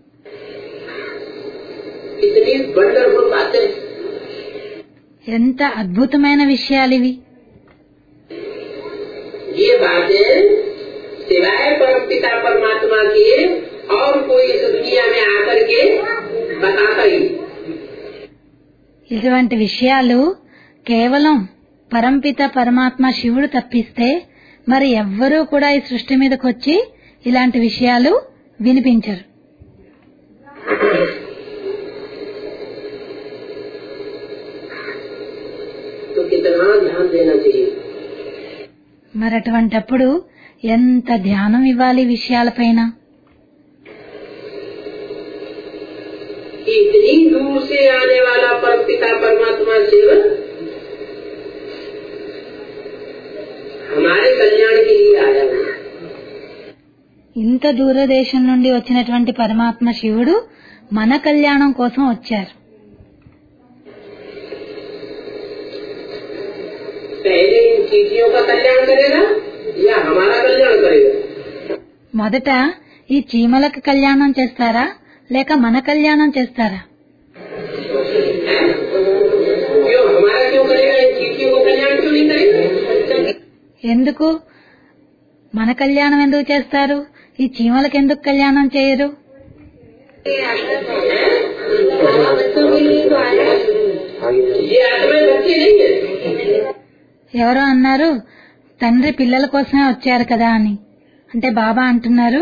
इतनी वंडरफुल बातें ఎంత అద్భుతమైన విషయాలు ఇవి ये बातें सिवाय परम पिता परमात्मा के और कोई इस दुनिया में आकर के बताता ही नहीं। ఇటువంటి విషయాలు కేవలం పరంపిత పరమాత్మ శివుడు తప్పిస్తే మరి ఎవ్వరూ కూడా ఈ సృష్టి మీదకి వచ్చి ఇలాంటి విషయాలు వినిపించరు तो कितना ध्यान देना चाहिए మరి అటువంటప్పుడు ఎంత ధ్యానం ఇవ్వాలి ఈ విషయాలపైన कि इतनी दूर से आने वाला परम पिता परमात्मा शिव हमारे कल्याण के लिए आया हुआ है। ఇంత దూరదేశం నుండి వచ్చినటువంటి పరమాత్మ శివుడు మన కళ్యాణం కోసం వచ్చారు पहले इन चीटियों का कल्याण करेगा या हमारा कल्याण करेगा మొదట ఈ చీమలకు కళ్యాణం చేస్తారా లేక మన కళ్యాణం చేస్తారా हैं? क्यों हमारा क्यों करेगा इन चीटियों को कल्याण क्यों नहीं करेगा ఎందుకు మన కళ్యాణం ఎందుకు చేస్తారు ఈ చీమలకు ఎందుకు కళ్యాణం చేయరు ये आत्मा बच्चे नहीं है ఎవరో అన్నారు తండ్రి పిల్లల కోసమే వచ్చారు కదా అని అంటే బాబా అంటున్నారు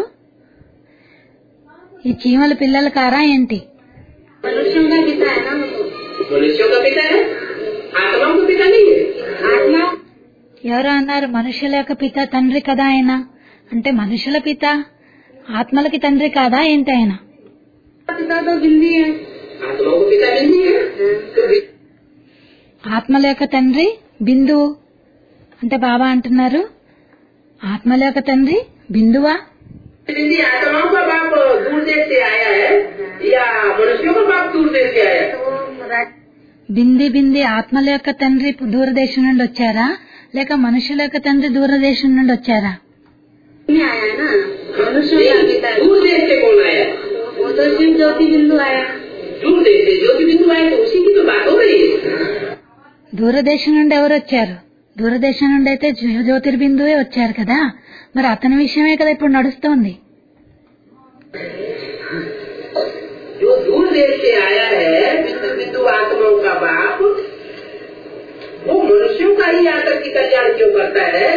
ఈ చీమలు పిల్లలు కారా ఏంటి मनुष्यों का पिता है आत्माओं का पिता नहीं है आत्मा ఎవరో అన్నారు మనుషుల యొక్క పిత తండ్రి కదా ఆయన అంటే మనుషుల పిత ఆత్మలకి తండ్రి కాదా ఏంటి ఆయన पिता तो बिंदी है आत्माओं को पिता बिंदी है तो बि- ఆత్మల యొక్క తండ్రి బిందువు అంటే బాబా అంటున్నారు ఆత్మల యొక్క తండ్రి బిందువా बिंदी आत्माओं का बाप दूर देश से आया है या मनुष्यों का बाप दूर देश से आया है బింది బింది ఆత్మల యొక్క తండ్రి దూరదేశం నుండి వచ్చారా లేక మనుషుల యొక్క తండ్రి దూరదేశం నుండి వచ్చారా आया है ना मनुष्य का पिता दूर देश से कौन आया वो तो शिव ज्योति बिंदु आया दूर देश से ज्योति बिंदु आया तो उसी की तो बात हो रही है దూరదేశం నుండి ఎవరు వచ్చారు దూరదేశం నుండి అయితే జ్యో- జ్యోతిర్బిందువే వచ్చారు కదా మరి అతని విషయమే కదా ఇప్పుడు నడుస్తోంది जो दूर देश से आया है बिंदु बिंदु आत्माओं का बाप वो मनुष्यों का ही आकर के कल्याण क्यों करता है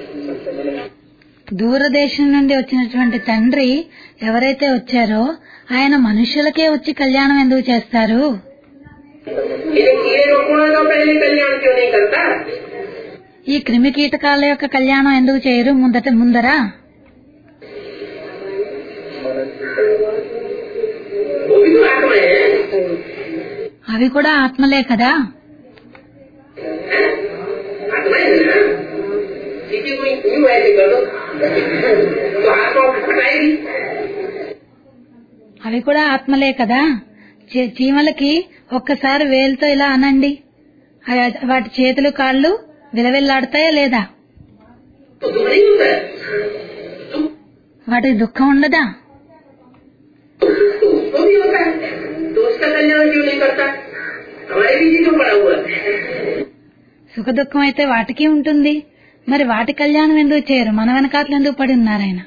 దూరదేశం నుండి వచ్చినటువంటి తండ్రి ఎవరైతే వచ్చారో ఆయన మనుషులకే వచ్చి కళ్యాణం ఎందుకు చేస్తారు इन कीड़े मकोड़ों का पहले कल्याण क्यों नहीं करता ఈ క్రిమి కీటకాల యొక్క కళ్యాణం ఎందుకు చేయరు ముందట ముందరా वो भी तो आत्मा है అవి కూడా ఆత్మలే కదా हैं? आत्मा है ना किसी को यूं ऐसे कर दो तो आत्मा फटाएगी అవి కూడా ఆత్మలే కదా చీ- చీమలకి ఒక్కసారి వేలుతో ఇలా అనండి అవి- వాటి చేతులు కాళ్ళు విలవిల్లాడతాయా లేదా तो दुख नहीं होता है दुख వాటికి దుఃఖం ఉండదా तो उसको भी होता है तो उसका कल्याण क्यों नहीं करता हमारे भी जो पड़ा हुआ है సుఖ దుఃఖం అయితే వాటికి ఉంటుంది మరి వాటి కళ్యాణం ఎందుకు చేయరు మన వెనకాతలు ఎందుకు పడి ఉన్నారు ఆయన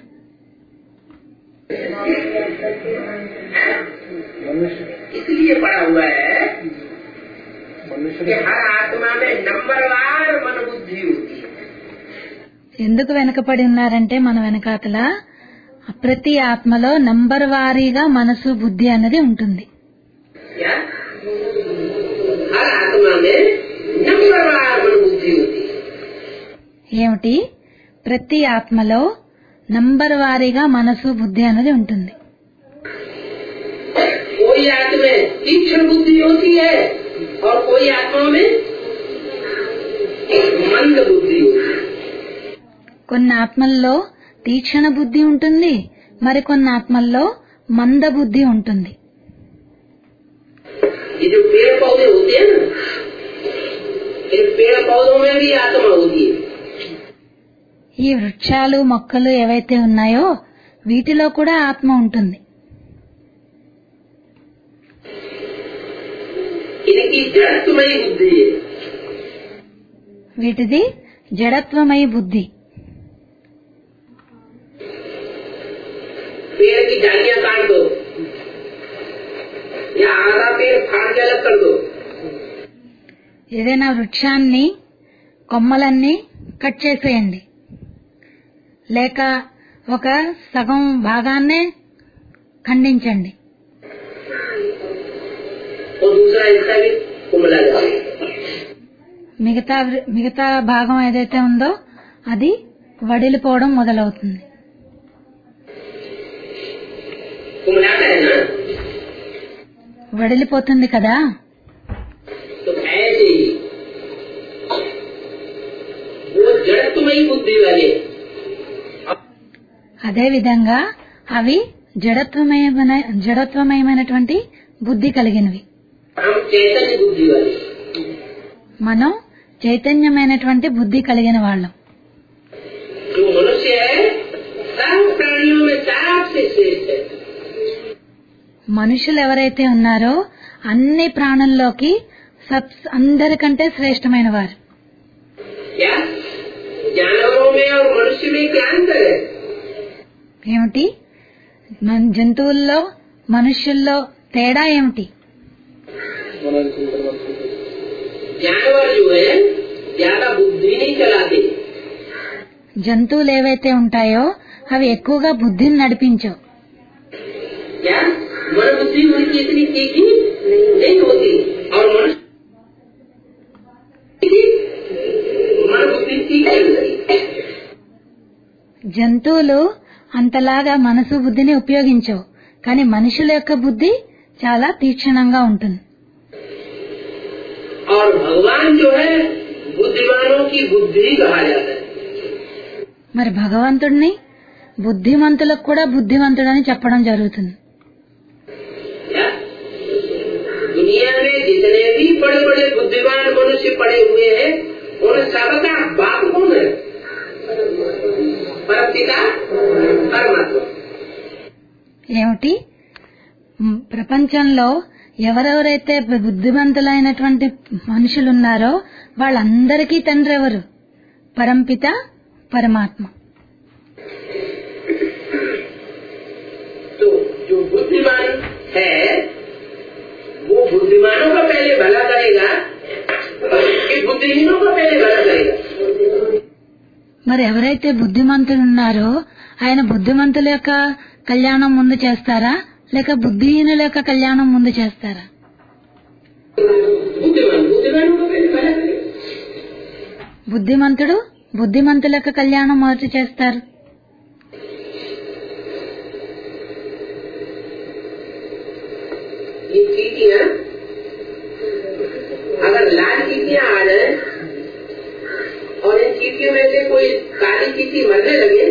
इसलिए पड़ा हुआ है कि हर आत्मा में नंबरवार मन बुद्धि होती है ఎందుకు వెనకపడి ఉన్నారంటే మన వెనకాతల ప్రతి ఆత్మలో నంబర్ వారీగా మనసు బుద్ధి అన్నది ఉంటుంది क्या हर आत्मा में नंबरवार मन बुद्धि होती है ఏమిటి ప్రతి ఆత్మలో నంబర్ వారీగా మనసు బుద్ధి అన్నది ఉంటుంది कोई आत्मा में तीक्ष्ण बुद्धि होती है और कोई आत्मा में मंद बुद्धि होती है కొన్ని ఆత్మల్లో తీక్షణ బుద్ధి ఉంటుంది మరికొన్ని ఆత్మల్లో మంద బుద్ధి ఉంటుంది ये जो पेड़ पौधे होते हैं ना इन पेड़ पौधों में भी आत्मा होती है ఈ వృక్షాలు మొక్కలు ఏవైతే ఉన్నాయో వీటిలో కూడా ఆత్మ ఉంటుంది इनकी जड़त्वमयी बुद्धि है వీటిది జడత్వమయ బుద్ధి पेड़ की डालियां काट दो या आधा पेड़ फाड़ के अलग कर दो ఏదైనా వృక్షాన్ని కొమ్మలన్నీ కట్ చేసేయండి లేక ఒక సగం భాగాన్నే ఖండించండి और दूसरा हिस्सा भी कुमला जाएगा మిగతా వృ- మిగతా భాగం ఏదైతే ఉందో అది వడిలిపోవడం మొదలవుతుంది कुमलाता है ना వడిలిపోతుంది కదా तो ऐसे ही वो जड़त्वमयी बुद्धि वाले అదే విధంగా అవి జడత్వమయమైన జడత్వమయమైనటువంటి బుద్ధి కలిగినవి हम चैतन्य बुद्धि वाले మనం చైతన్యమైనటువంటి బుద్ధి కలిగిన వాళ్ళం जो मनुष्य है सब प्राणियों में सबसे श्रेष्ठ है మనుషులు ఎవరైతే ఉన్నారో అన్ని ప్రాణుల్లోకి సబ్ అందరికంటే శ్రేష్టమైన వారు क्या जानवरों में और मनुष्य में क्या अंतर है ఏమిటి మన జంతువుల్లో మనుష్యుల్లో తేడా ఏమిటి जानवर जो है ज्यादा बुद्धि नहीं चलाते జంతువులు ఏవైతే ఉంటాయో అవి ఎక్కువగా బుద్ధిని నడిపించవు क्या मन बुद्धि उनकी इतनी तीखी नहीं होती और मनुष्य की मन बुद्धि तीखी होती జంతువులు అంతలాగా మనసు బుద్ధిని ఉపయోగించవు కానీ మనుషుల యొక్క బుద్ధి చాలా తీక్షణంగా ఉంటుంది और भगवान जो है बुद्धिमानों की बुद्धि कहा जाता है మరి భగవంతుడిని బుద్ధిమంతులకు కూడా బుద్ధిమంతుడని చెప్పడం జరుగుతుంది क्या दुनिया में जितने भी बड़े बड़े बुद्धिमान मनुष्य पड़े हुए हैं उन सबका बाप कौन है परम पिता परमात्मा ఏమిటి మ్, ప్రపంచంలో ఎవరెవరైతే బుద్ధిమంతులైనటువంటి మనుషులు ఉన్నారో వాళ్ళందరికీ తండ్రి ఎవరు పరంపిత పరమాత్మ तो जो बुद्धिमान है वो बुद्धिमानों का पहले भला करेगा कि बुद्धिहीनों का पहले भला करेगा మరి ఎవరైతే బుద్ధిమంతులు ఉన్నారో ఆయన బుద్ధిమంతుల యొక్క కళ్యాణం ముందు చేస్తారా లేక బుద్ధిహీనుల యొక్క కళ్యాణం ముందు చేస్తారా बुद्धिमान बुद्धिमानों का पहले भला करेगा బుద్ధిమంతుడు బుద్ధిమంతుల యొక్క కళ్యాణం మొదట చేస్తారు ये चीटियाँ अगर लाल चीटियाँ आ जाए और इन चीटियों में से कोई काली चीटी मरने लगे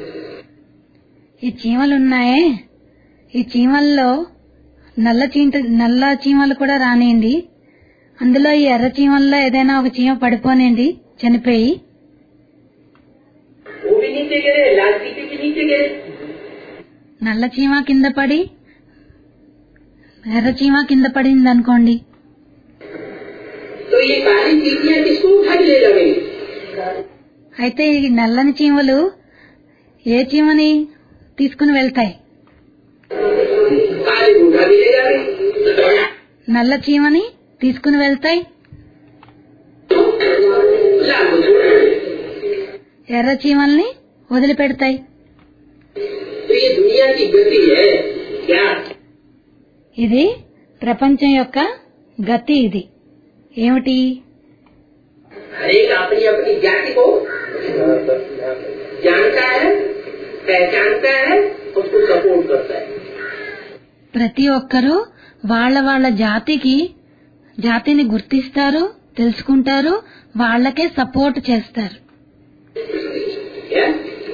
ఈ చీమలు ఉన్నాయే ఈ చీమల్లో నల్ల చీంట నల్ల చీమలు కూడా రానియండి అందులో ఈ ఎర్ర చీమల్లో ఏదైనా ఒక చీమ పడిపోనండి చనిపోయి वो भी नीचे गिरे लाल चीटी भी नीचे गिरे నల్ల చీమ కింద పడి ఎర్ర చీమ కింద పడింది అనుకోండి तो ये काली चीटियाँ किसको उठा के ले जाएंगी అయితే ఈ నల్లని చీమలు ఏ చీమని తీసుకుని వెళ్తాయి काले को उठा के ले जाएंगे నల్ల చీమని తీసుకుని వెళ్తాయి लाल को छोड़ देंगे। ఎర్ర చీమల్ని వదిలిపెడతాయి तो ये दुनिया की गति है क्या ఇది ప్రపంచం యొక్క గతి ఇది ఏమిటి हर एक अपनी अपनी जाति को जानता है पहचानता है उसको सपोर्ट करता है ప్రతి ఒక్కరూ వాళ్ళ వాళ్ళ జాతికి జాతిని గుర్తిస్తారు తెలుసుకుంటారు వాళ్ళకే సపోర్ట్ చేస్తారు क्या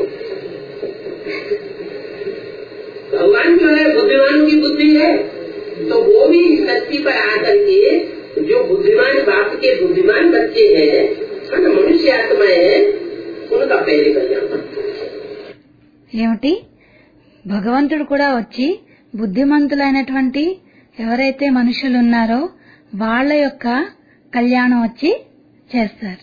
भगवान जो है बुद्धिमानों की बुद्धि है तो वो भी इस धरती पर आकर के जो बुद्धिमान बाप के बुद्धिमान बच्चे हैं है ना मनुष्य आत्माएं हैं उनका पहले कल्याण करते हैं। ఏమిటి భగవంతుడు కూడా వచ్చి బుద్ధిమంతులైనటువంటి ఎవరైతే మనుషులు ఉన్నారో వాళ్ళ యొక్క కళ్యాణం వచ్చి చేస్తారు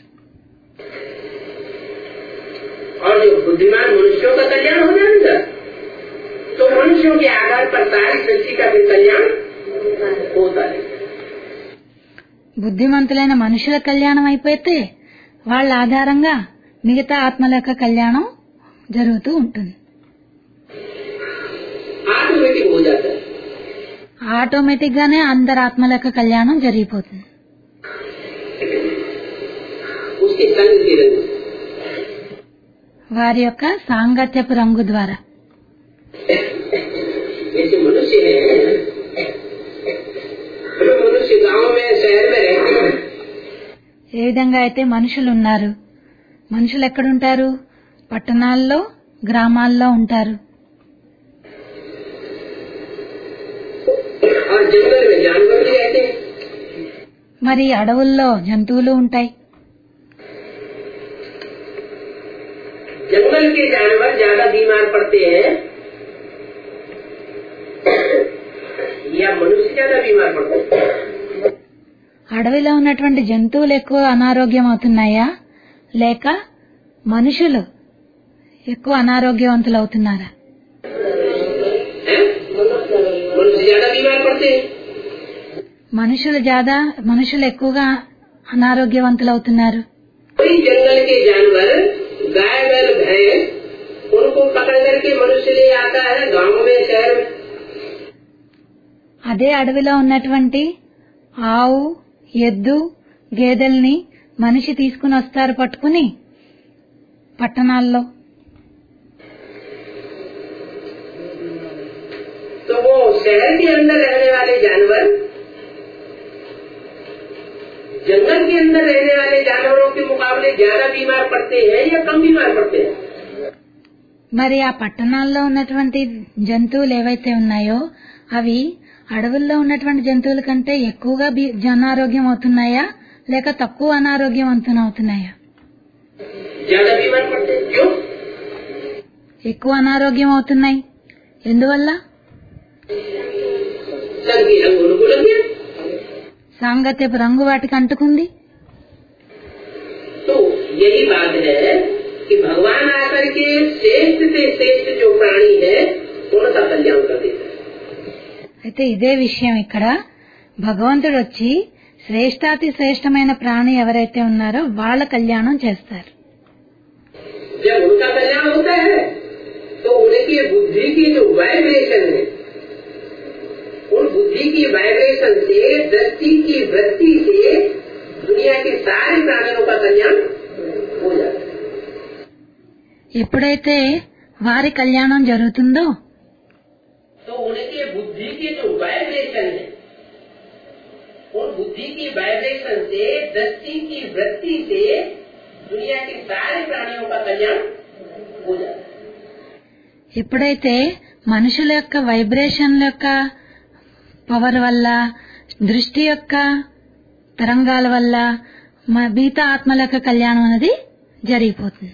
और जो बुद्धिमान मनुष्यों का कल्याण हो जाएगा तो मनुष्यों के आधार पर सारी सृष्टि का भी कल्याण होता है బుద్ధిమంతులైన మనుషుల కళ్యాణం అయిపోతే వాళ్ళ ఆధారంగా మిగతా ఆత్మల యొక్క కళ్యాణం జరుగుతూ ఉంటుంది ऑटोमेटिक हो जाता है ఆటోమేటిక్ గానే అందరి ఆత్మల యొక్క కళ్యాణం జరిగిపోతుంది उसके संग के रंग से। వారి యొక్క సాంగత్యపు రంగు ద్వారా जैसे मनुष्य है मनुष्य गांव में शहर में रहते हैं ఏ విధంగా అయితే మనుషులు ఉన్నారు మనుషులు ఎక్కడుంటారు పట్టణాల్లో గ్రామాల్లో ఉంటారు और जंगल में जानवर भी रहते हैं మరి అడవుల్లో జంతువులు ఉంటాయి जंगल के जानवर ज्यादा बीमार पड़ते हैं या मनुष्य ज्यादा बीमार पड़ते हैं అడవిలో ఉన్నటువంటి జంతువులు ఎక్కువ అనారోగ్యం అవుతున్నాయా లేక మనుషులు ఎక్కువ అనారోగ్యవంతులు అవుతున్నారా हैं? मनुष्य ज्यादा बीमार पड़ते हैं మనుషులు జాదా మనుషులు ఎక్కువగా అనారోగ్యవంతులు అవుతున్నారు कोई जंगल के जानवर गाय बैल भैंस उनको पकड़ करके मनुष्य ले आता है गांव में शहर में అదే అడవిలో ఉన్నటువంటి ఆవు ఎద్దు గేదెల్ని మనిషి తీసుకుని వస్తారు పట్టుకుని పట్టణాల్లో तो वो शहर के अंदर रहने वाले जानवर जंगल के अंदर रहने वाले जानवरों के मुकाबले ज्यादा बीमार पड़ते हैं या कम बीमार पड़ते हैं మరి ఆ పట్టణాల్లో ఉన్నటువంటి జంతువులు ఏవైతే ఉన్నాయో అవి అడవుల్లో ఉన్నటువంటి జంతువుల కంటే ఎక్కువగా బి- అనారోగ్యం అవుతున్నాయా లేక తక్కువ అనారోగ్యవంతులు అవుతున్నాయా ज्यादा बीमार पड़ते हैं क्यों ఎక్కువ అనారోగ్యం అవుతున్నాయి ఎందువల్ల संग की रंग उनको लग गया సాంగత్యపు రంగు వాటికి అంటుకుంది तो यही बात है कि भगवान आकर के श्रेष्ठ से श्रेष्ठ जो प्राणी है उनका कल्याण कर देता है అయితే ఇదే విషయం ఇక్కడ భగవంతుడు వచ్చి శ్రేష్టాతి శ్రేష్టమైన ప్రాణి ఎవరైతే ఉన్నారో వాళ్ళ కళ్యాణం చేస్తారు जब उनका कल्याण होता है तो उनकी बुद्धि की जो वाइब्रेशन है उन बुद्धि की वाइब्रेशन से दृष्टि की वृत्ति से दुनिया के सारे प्राणियों का कल्याण हो जाता है ఎప్పుడైతే వారి కళ్యాణం జరుగుతుందో तो उनके बुद्धि की जो वाइब्रेशन है उन बुद्धि की वाइब्रेशन से दृष्टि की वृत्ति से दुनिया के सारे प्राणियों का कल्याण हो जाता है ఎప్పుడైతే మనుషుల యొక్క వైబ్రేషన్ల యొక్క పవర్ వల్ల దృష్టి యొక్క తరంగాల వల్ల మ- మిగతా ఆత్మల యొక్క కళ్యాణం అనేది జరిగిపోతుంది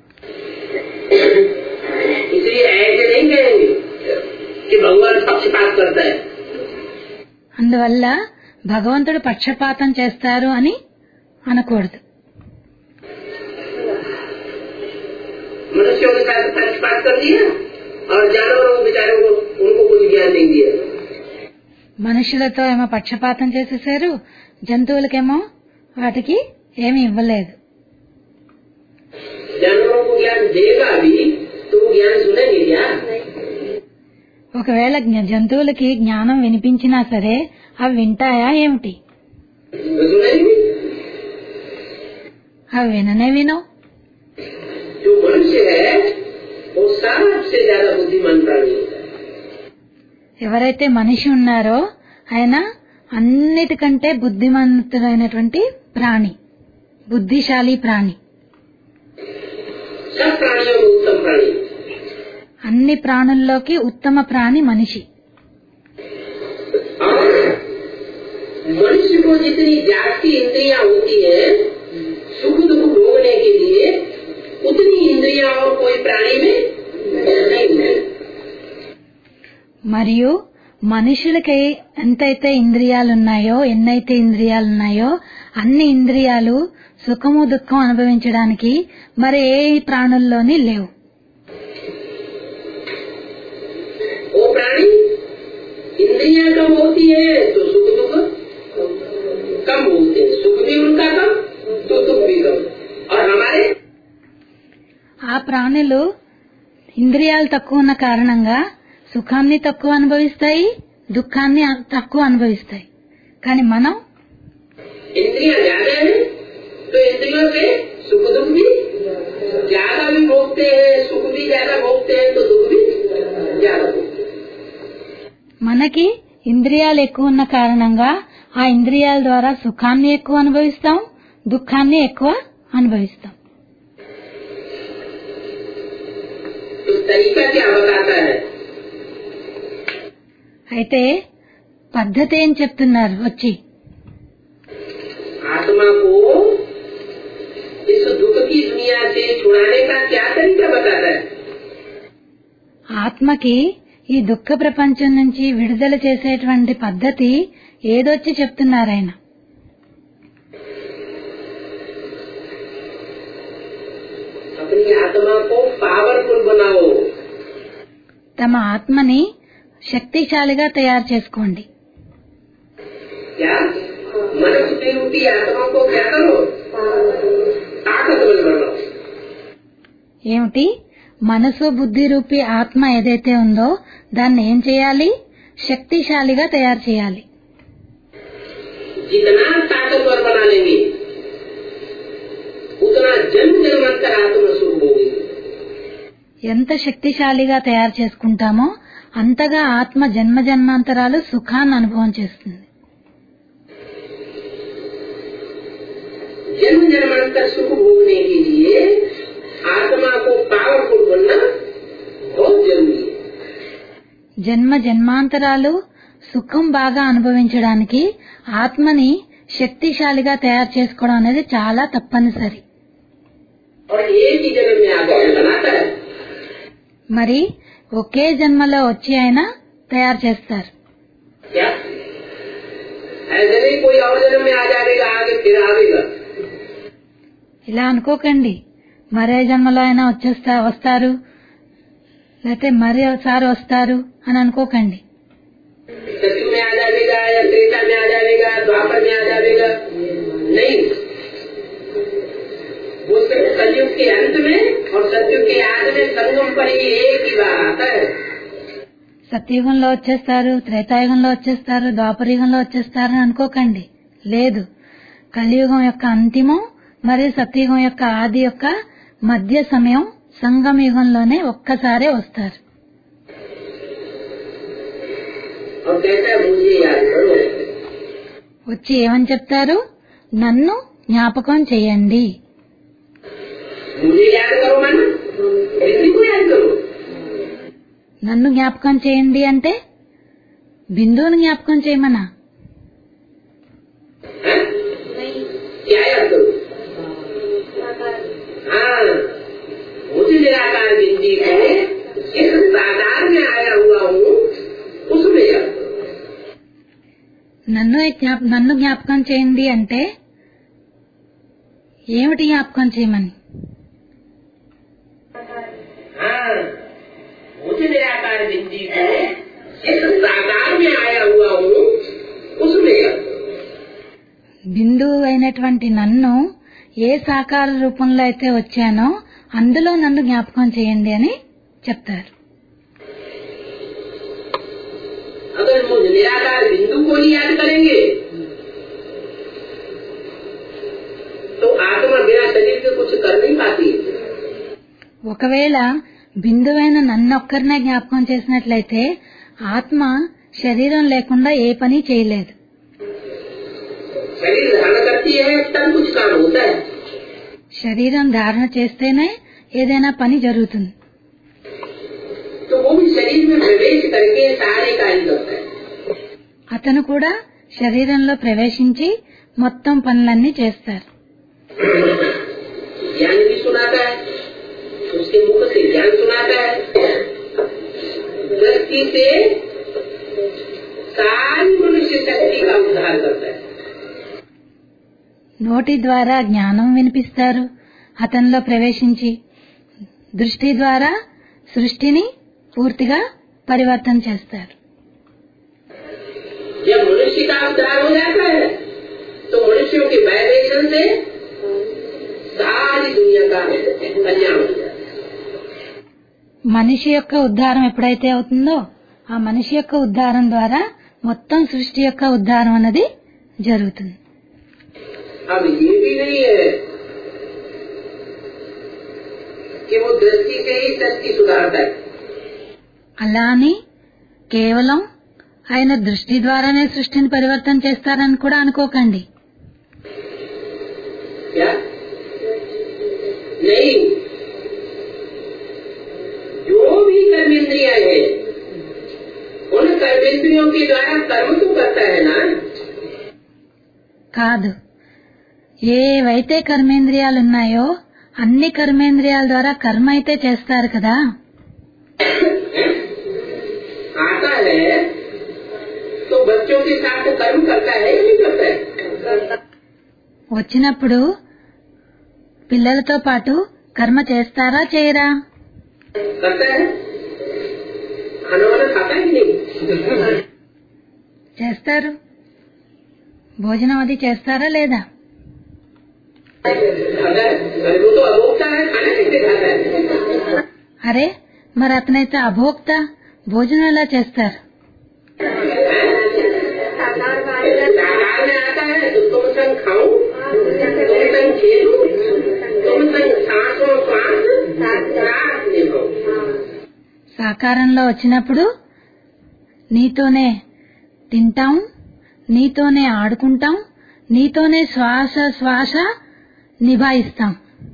इसलिए ऐसे नहीं कहेंगे कि भगवान पक्षपात करता है అందువల్ల భగవంతుడు పక్షపాతం చేస్తారు అని అనకూడదు मनुष्यों के साथ पक्षपात कर दिया और जानवरों बेचारों को उनको कुछ ज्ञान नहीं दिया మనుషులతో ఏమో పక్షపాతం చేసేసారు జంతువులకేమో వాటికి ఏమీ ఇవ్వలేదు जानवरों को ज्ञान देगा भी तो वो ज्ञान सुनेंगे क्या ఒకవేళ జ్ఞ- జంతువులకి జ్ఞానం వినిపించినా సరే అవి వింటాయా ఏమిటి तो सुनेंगे అవి విననే వినవు जो मनुष्य है वो सबसे ज्यादा बुद्धिमान प्राणी होता है ఎవరైతే మనిషి ఉన్నారో ఆయన అన్నిటికంటే బుద్ధిమంతుడైనటువంటి ప్రాణి బుద్ధిశాలి ప్రాణి सब प्राणियों में उत्तम प्राणी అన్ని ప్రాణుల్లోకి ఉత్తమ ప్రాణి మనిషి और मनुष्य को जितनी जाति इंद्रियां होती है सुख दुख भोगने के लिए उतनी इंद्रियां और कोई प्राणी में नहीं है మరియు మనుషులకి ఎంతైతే ఇంద్రియాలు ఉన్నాయో ఎన్నైతే ఇంద్రియాలు ఉన్నాయో అన్ని ఇంద్రియాలు సుఖము దుఃఖం అనుభవించడానికి మరి ఏ ప్రాణుల్లోని లేవు वो प्राणी इंद्रियां कम होती है तो सुख दुख कम होते हैं सुख भी उनका कम तो दुख भी कम और हमारे ఆ ప్రాణులు ఇంద్రియాలు తక్కువ ఉన్న కారణంగా సుఖాన్ని తక్కువ అనుభవిస్తాయి దుఃఖాన్ని అ- తక్కువ అనుభవిస్తాయి కానీ మనం इंद्रियां ज्यादा है तो इंद्रियों से सुख दुख भी ज्यादा भी भोगते हैं सुख भी ज्यादा भोगते हैं तो दुख भी ज्यादा भोगते हैं మనకి ఇంద్రియాలు ఎక్కువ ఉన్న కారణంగా ఆ ఇంద్రియాల ద్వారా సుఖాన్ని ఎక్కువ అనుభవిస్తాం దుఃఖాన్ని ఎక్కువ అనుభవిస్తాం तो तरीका क्या बताता है అయితే పద్ధతి ఏం చెప్తున్నారు వచ్చి आत्मा को इस दुख की दुनिया से छुड़ाने का क्या तरीका बताता है ఆత్మకి ఈ దుఃఖ ప్రపంచం నుంచి విడుదల చేసేటువంటి పద్ధతి ఏదొచ్చి చెప్తున్నారు ఆయన अपनी आत्मा को पावरफुल बनाओ తమ ఆత్మని శక్తిశాలిగా తయారు చేసుకోండి क्या मनुष्य रूपी आत्मा को क्या करो ताकतवर बनाओ ఏమిటి మనసు బుద్ధి రూపీ ఆత్మ ఏదైతే ఉందో దాన్ని ఏం చేయాలి శక్తిశాలిగా తయారు చేయాలి जितना ताकतवर बना लेंगे उतना जन्म जन्मांतर आत्मा सुख होगी ఎంత శక్తిశాలిగా తయారు చేసుకుంటామో అంతగా ఆత్మ జన్మ జన్మాంతరాలు సుఖాన్ని అనుభవం చేస్తుంది जन्म जन्मांतर सुख भोगने के लिए आत्मा को पावरफुल बनना बहुत जरूरी है జన్మ జన్మాంతరాలు సుఖం బాగా అనుభవించడానికి ఆత్మని శక్తిశాలిగా తయారు చేసుకోవడం అనేది చాలా తప్పనిసరి और एक ही जन्म में आकर बनाता है మరి ఒకే జన్మలో వచ్చి ఆయన తయారు చేస్తారు क्या ऐसे नहीं कोई और जन्म में आ जाएगा आगे फिर आवेगा ఇలా అనుకోకండి మరే జన్మలో అయినా వచ్చేస్తా వస్తారు లేకపోతే మరీ ఒకసారి వస్తారు అని అనుకోకండి सत्यु में आ जाएगा या त्रेता में आ जाएगा द्वापर में आ जाएगा नहीं वो सिर्फ कलयुग के अंत में और सत्युग के आग में संगम पर ही एक ही बार आता है సత్యుగంలో వచ్చేస్తారు త్రేతాయుగంలో వచ్చేస్తారు ద్వాపరయుగంలో వచ్చేస్తారు అని అనుకోకండి లేదు కలియుగం యొక్క అంతిమం మరియు సత్యుగం యొక్క ఆది యొక్క మధ్య సమయం సంగమ యుగంలోనే ఒక్కసారే వస్తారు और कहता है मुझे याद करो వచ్చి ఏమని చెప్తారు నన్ను జ్ఞాపకం చేయండి मुझे याद करो मन किसी को याद करो నన్ను జ్ఞాపకం చేయండి అంటే బిందువుని జ్ఞాపకం చేయమనా हैं? क्या याद करो हाँ मुझे निराकार जिंदगी को इस साकार में आया हुआ हूँ उसमें याद करो నన్ను జ్ఞాప నన్ను జ్ఞాపకం చేయండి అంటే ఏమిటి జ్ఞాపకం చేయమని हाँ मुझे निराकार जिंदगी को इस साकार में आया हुआ हूँ उसमें याद करो బిందువు అయినటువంటి నన్ను ఏ సాకార రూపంలో అయితే వచ్చానో అందులో నన్ను జ్ఞాపకం చేయండి అని చెప్తారు अगर मुझ निराकार बिंदु को ही याद करेंगे तो आत्मा बिना शरीर के कुछ कर नहीं पाती ఒకవేళ బిందువైన నన్నొక్కరినే జ్ఞాపకం చేసినట్లయితే ఆత్మ శరీరం లేకుండా ఏ పని చేయలేదు शरीर धारण करती है तब कुछ काम होता है శరీరం ధారణ చేస్తేనే ఏదైనా పని జరుగుతుంది तो वो भी शरीर में प्रवेश करके सारे कार्य करता है అతను కూడా శరీరంలో ప్రవేశించి మొత్తం పనులన్నీ చేస్తారు ज्ञान भी सुनाता है उसके मुख से ज्ञान सुनाता है दृष्टि से सारी मनुष्य शक्ति का उद्धार करता है నోటి ద్వారా జ్ఞానం వినిపిస్తారు అతనిలో ప్రవేశించి దృష్టి ద్వారా సృష్టిని పూర్తిగా పరివర్తన చేస్తారు जब मनुष्य का उद्धार हो जाता है तो मनुष्यों के वाइब्रेशन से सारी दुनिया का कल्याण हो जाता है మనిషి యొక్క ఉద్ధారం ఎప్పుడైతే అవుతుందో ఆ మనిషి యొక్క ఉద్ధారం ద్వారా మొత్తం సృష్టి యొక్క ఉద్ధారం అన్నది జరుగుతుంది अब ये भी नहीं है कि वो दृष्टि से ही शक्ति सुधारता है అలా అని కేవలం ఆయన దృష్టి ద్వారానే సృష్టిని పరివర్తన చేస్తారని కూడా అనుకోకండి क्या नहीं जो भी कर्म इंद्रिया है उन कर्मेंद्रियों के द्वारा कर्म तो करता है ना కాదు ఏవైతే కర్మేంద్రియాలు ఉన్నాయో అన్ని కర్మేంద్రియాల ద్వారా కర్మ అయితే చేస్తారు కదా आता है तो बच्चों के साथ कर्म करता है या नहीं करता है వచ్చినప్పుడు పిల్లలతో పాటు కర్మ చేస్తారా చేయరా करता है खाना वाना खाता है कि नहीं చేస్తారు భోజనం అది చేస్తారా లేదా खाता है अरे वो तो अभोक्ता है खाना कैसे खाता है అరే మరి అతనైతే అభోక్త భోజనం ఎలా చేస్తారు साकार में आता है तो तुम संग खाऊं तुम संग खेलूं तुम संग सांसों श्वास सांस निभाऊं సాకారంలో వచ్చినప్పుడు నీతోనే తింటాం నీతోనే ఆడుకుంటాం నీతోనే శ్వాస శ్వాస నిభాయిస్తాం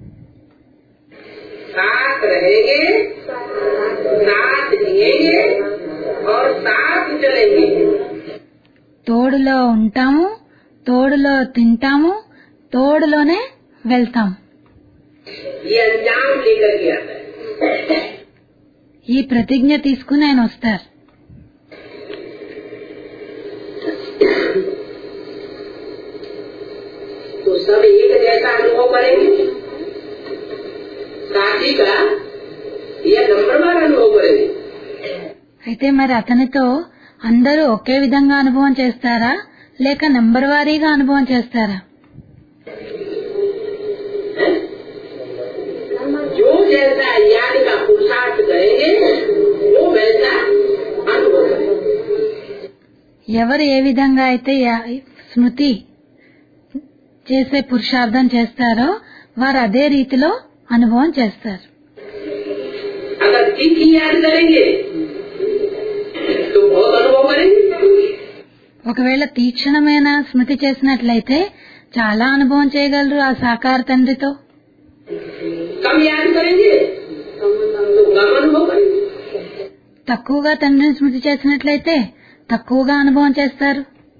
साथ रहेंगे साथ जिएंगे और साथ चलेंगे తోడులో ఉంటాము తోడులో తింటాము తోడులోనే వెళ్తాం ये अंजाम लेकर के आता है ఈ ప్రతిజ్ఞ తీసుకుని ఆయన వస్తారు तो सब एक जैसा अनुभव करेंगे साथी का यह नंबर बार अनुभव करेंगे అయితే మరి అతనితో అందరూ ఒకే విధంగా అనుభవం చేస్తారా లేక నంబర్ వారీగా అనుభవం చేస్తారా जो जैसा याद का पुरुषार्थ करेंगे वो वैसा अनुभव करेंगे ఎవరు ఏ విధంగా అయితే యా- స్మృతి చేసే పురుషార్థం చేస్తారో వారు అదే రీతిలో అనుభవం చేస్తారు अगर ठीक ही याद करेंगे तो बहुत अनुभव करेंगे ఒకవేళ తీక్షణమైన స్మృతి చేసినట్లయితే చాలా అనుభవం చేయగలరు ఆ సాకార తండ్రితో कम याद करेंगे तो कम अनुभव करेंगे తక్కువగా తండ్రిని స్మృతి చేసినట్లయితే తక్కువగా అనుభవం చేస్తారు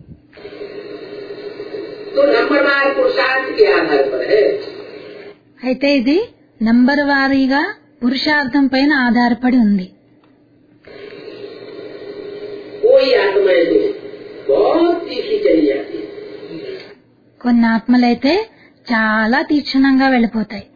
तो नंबर बार पुरुषार्थ के आधार पर है అయితే ఇది నంబర్ వారీగా పురుషార్థం పైన ఆధారపడి ఉంది कोई आत्माएं तो बहुत तीखी चली जाती है కొన్ని ఆత్మలైతే చాలా తీక్షణంగా వెళ్ళిపోతాయి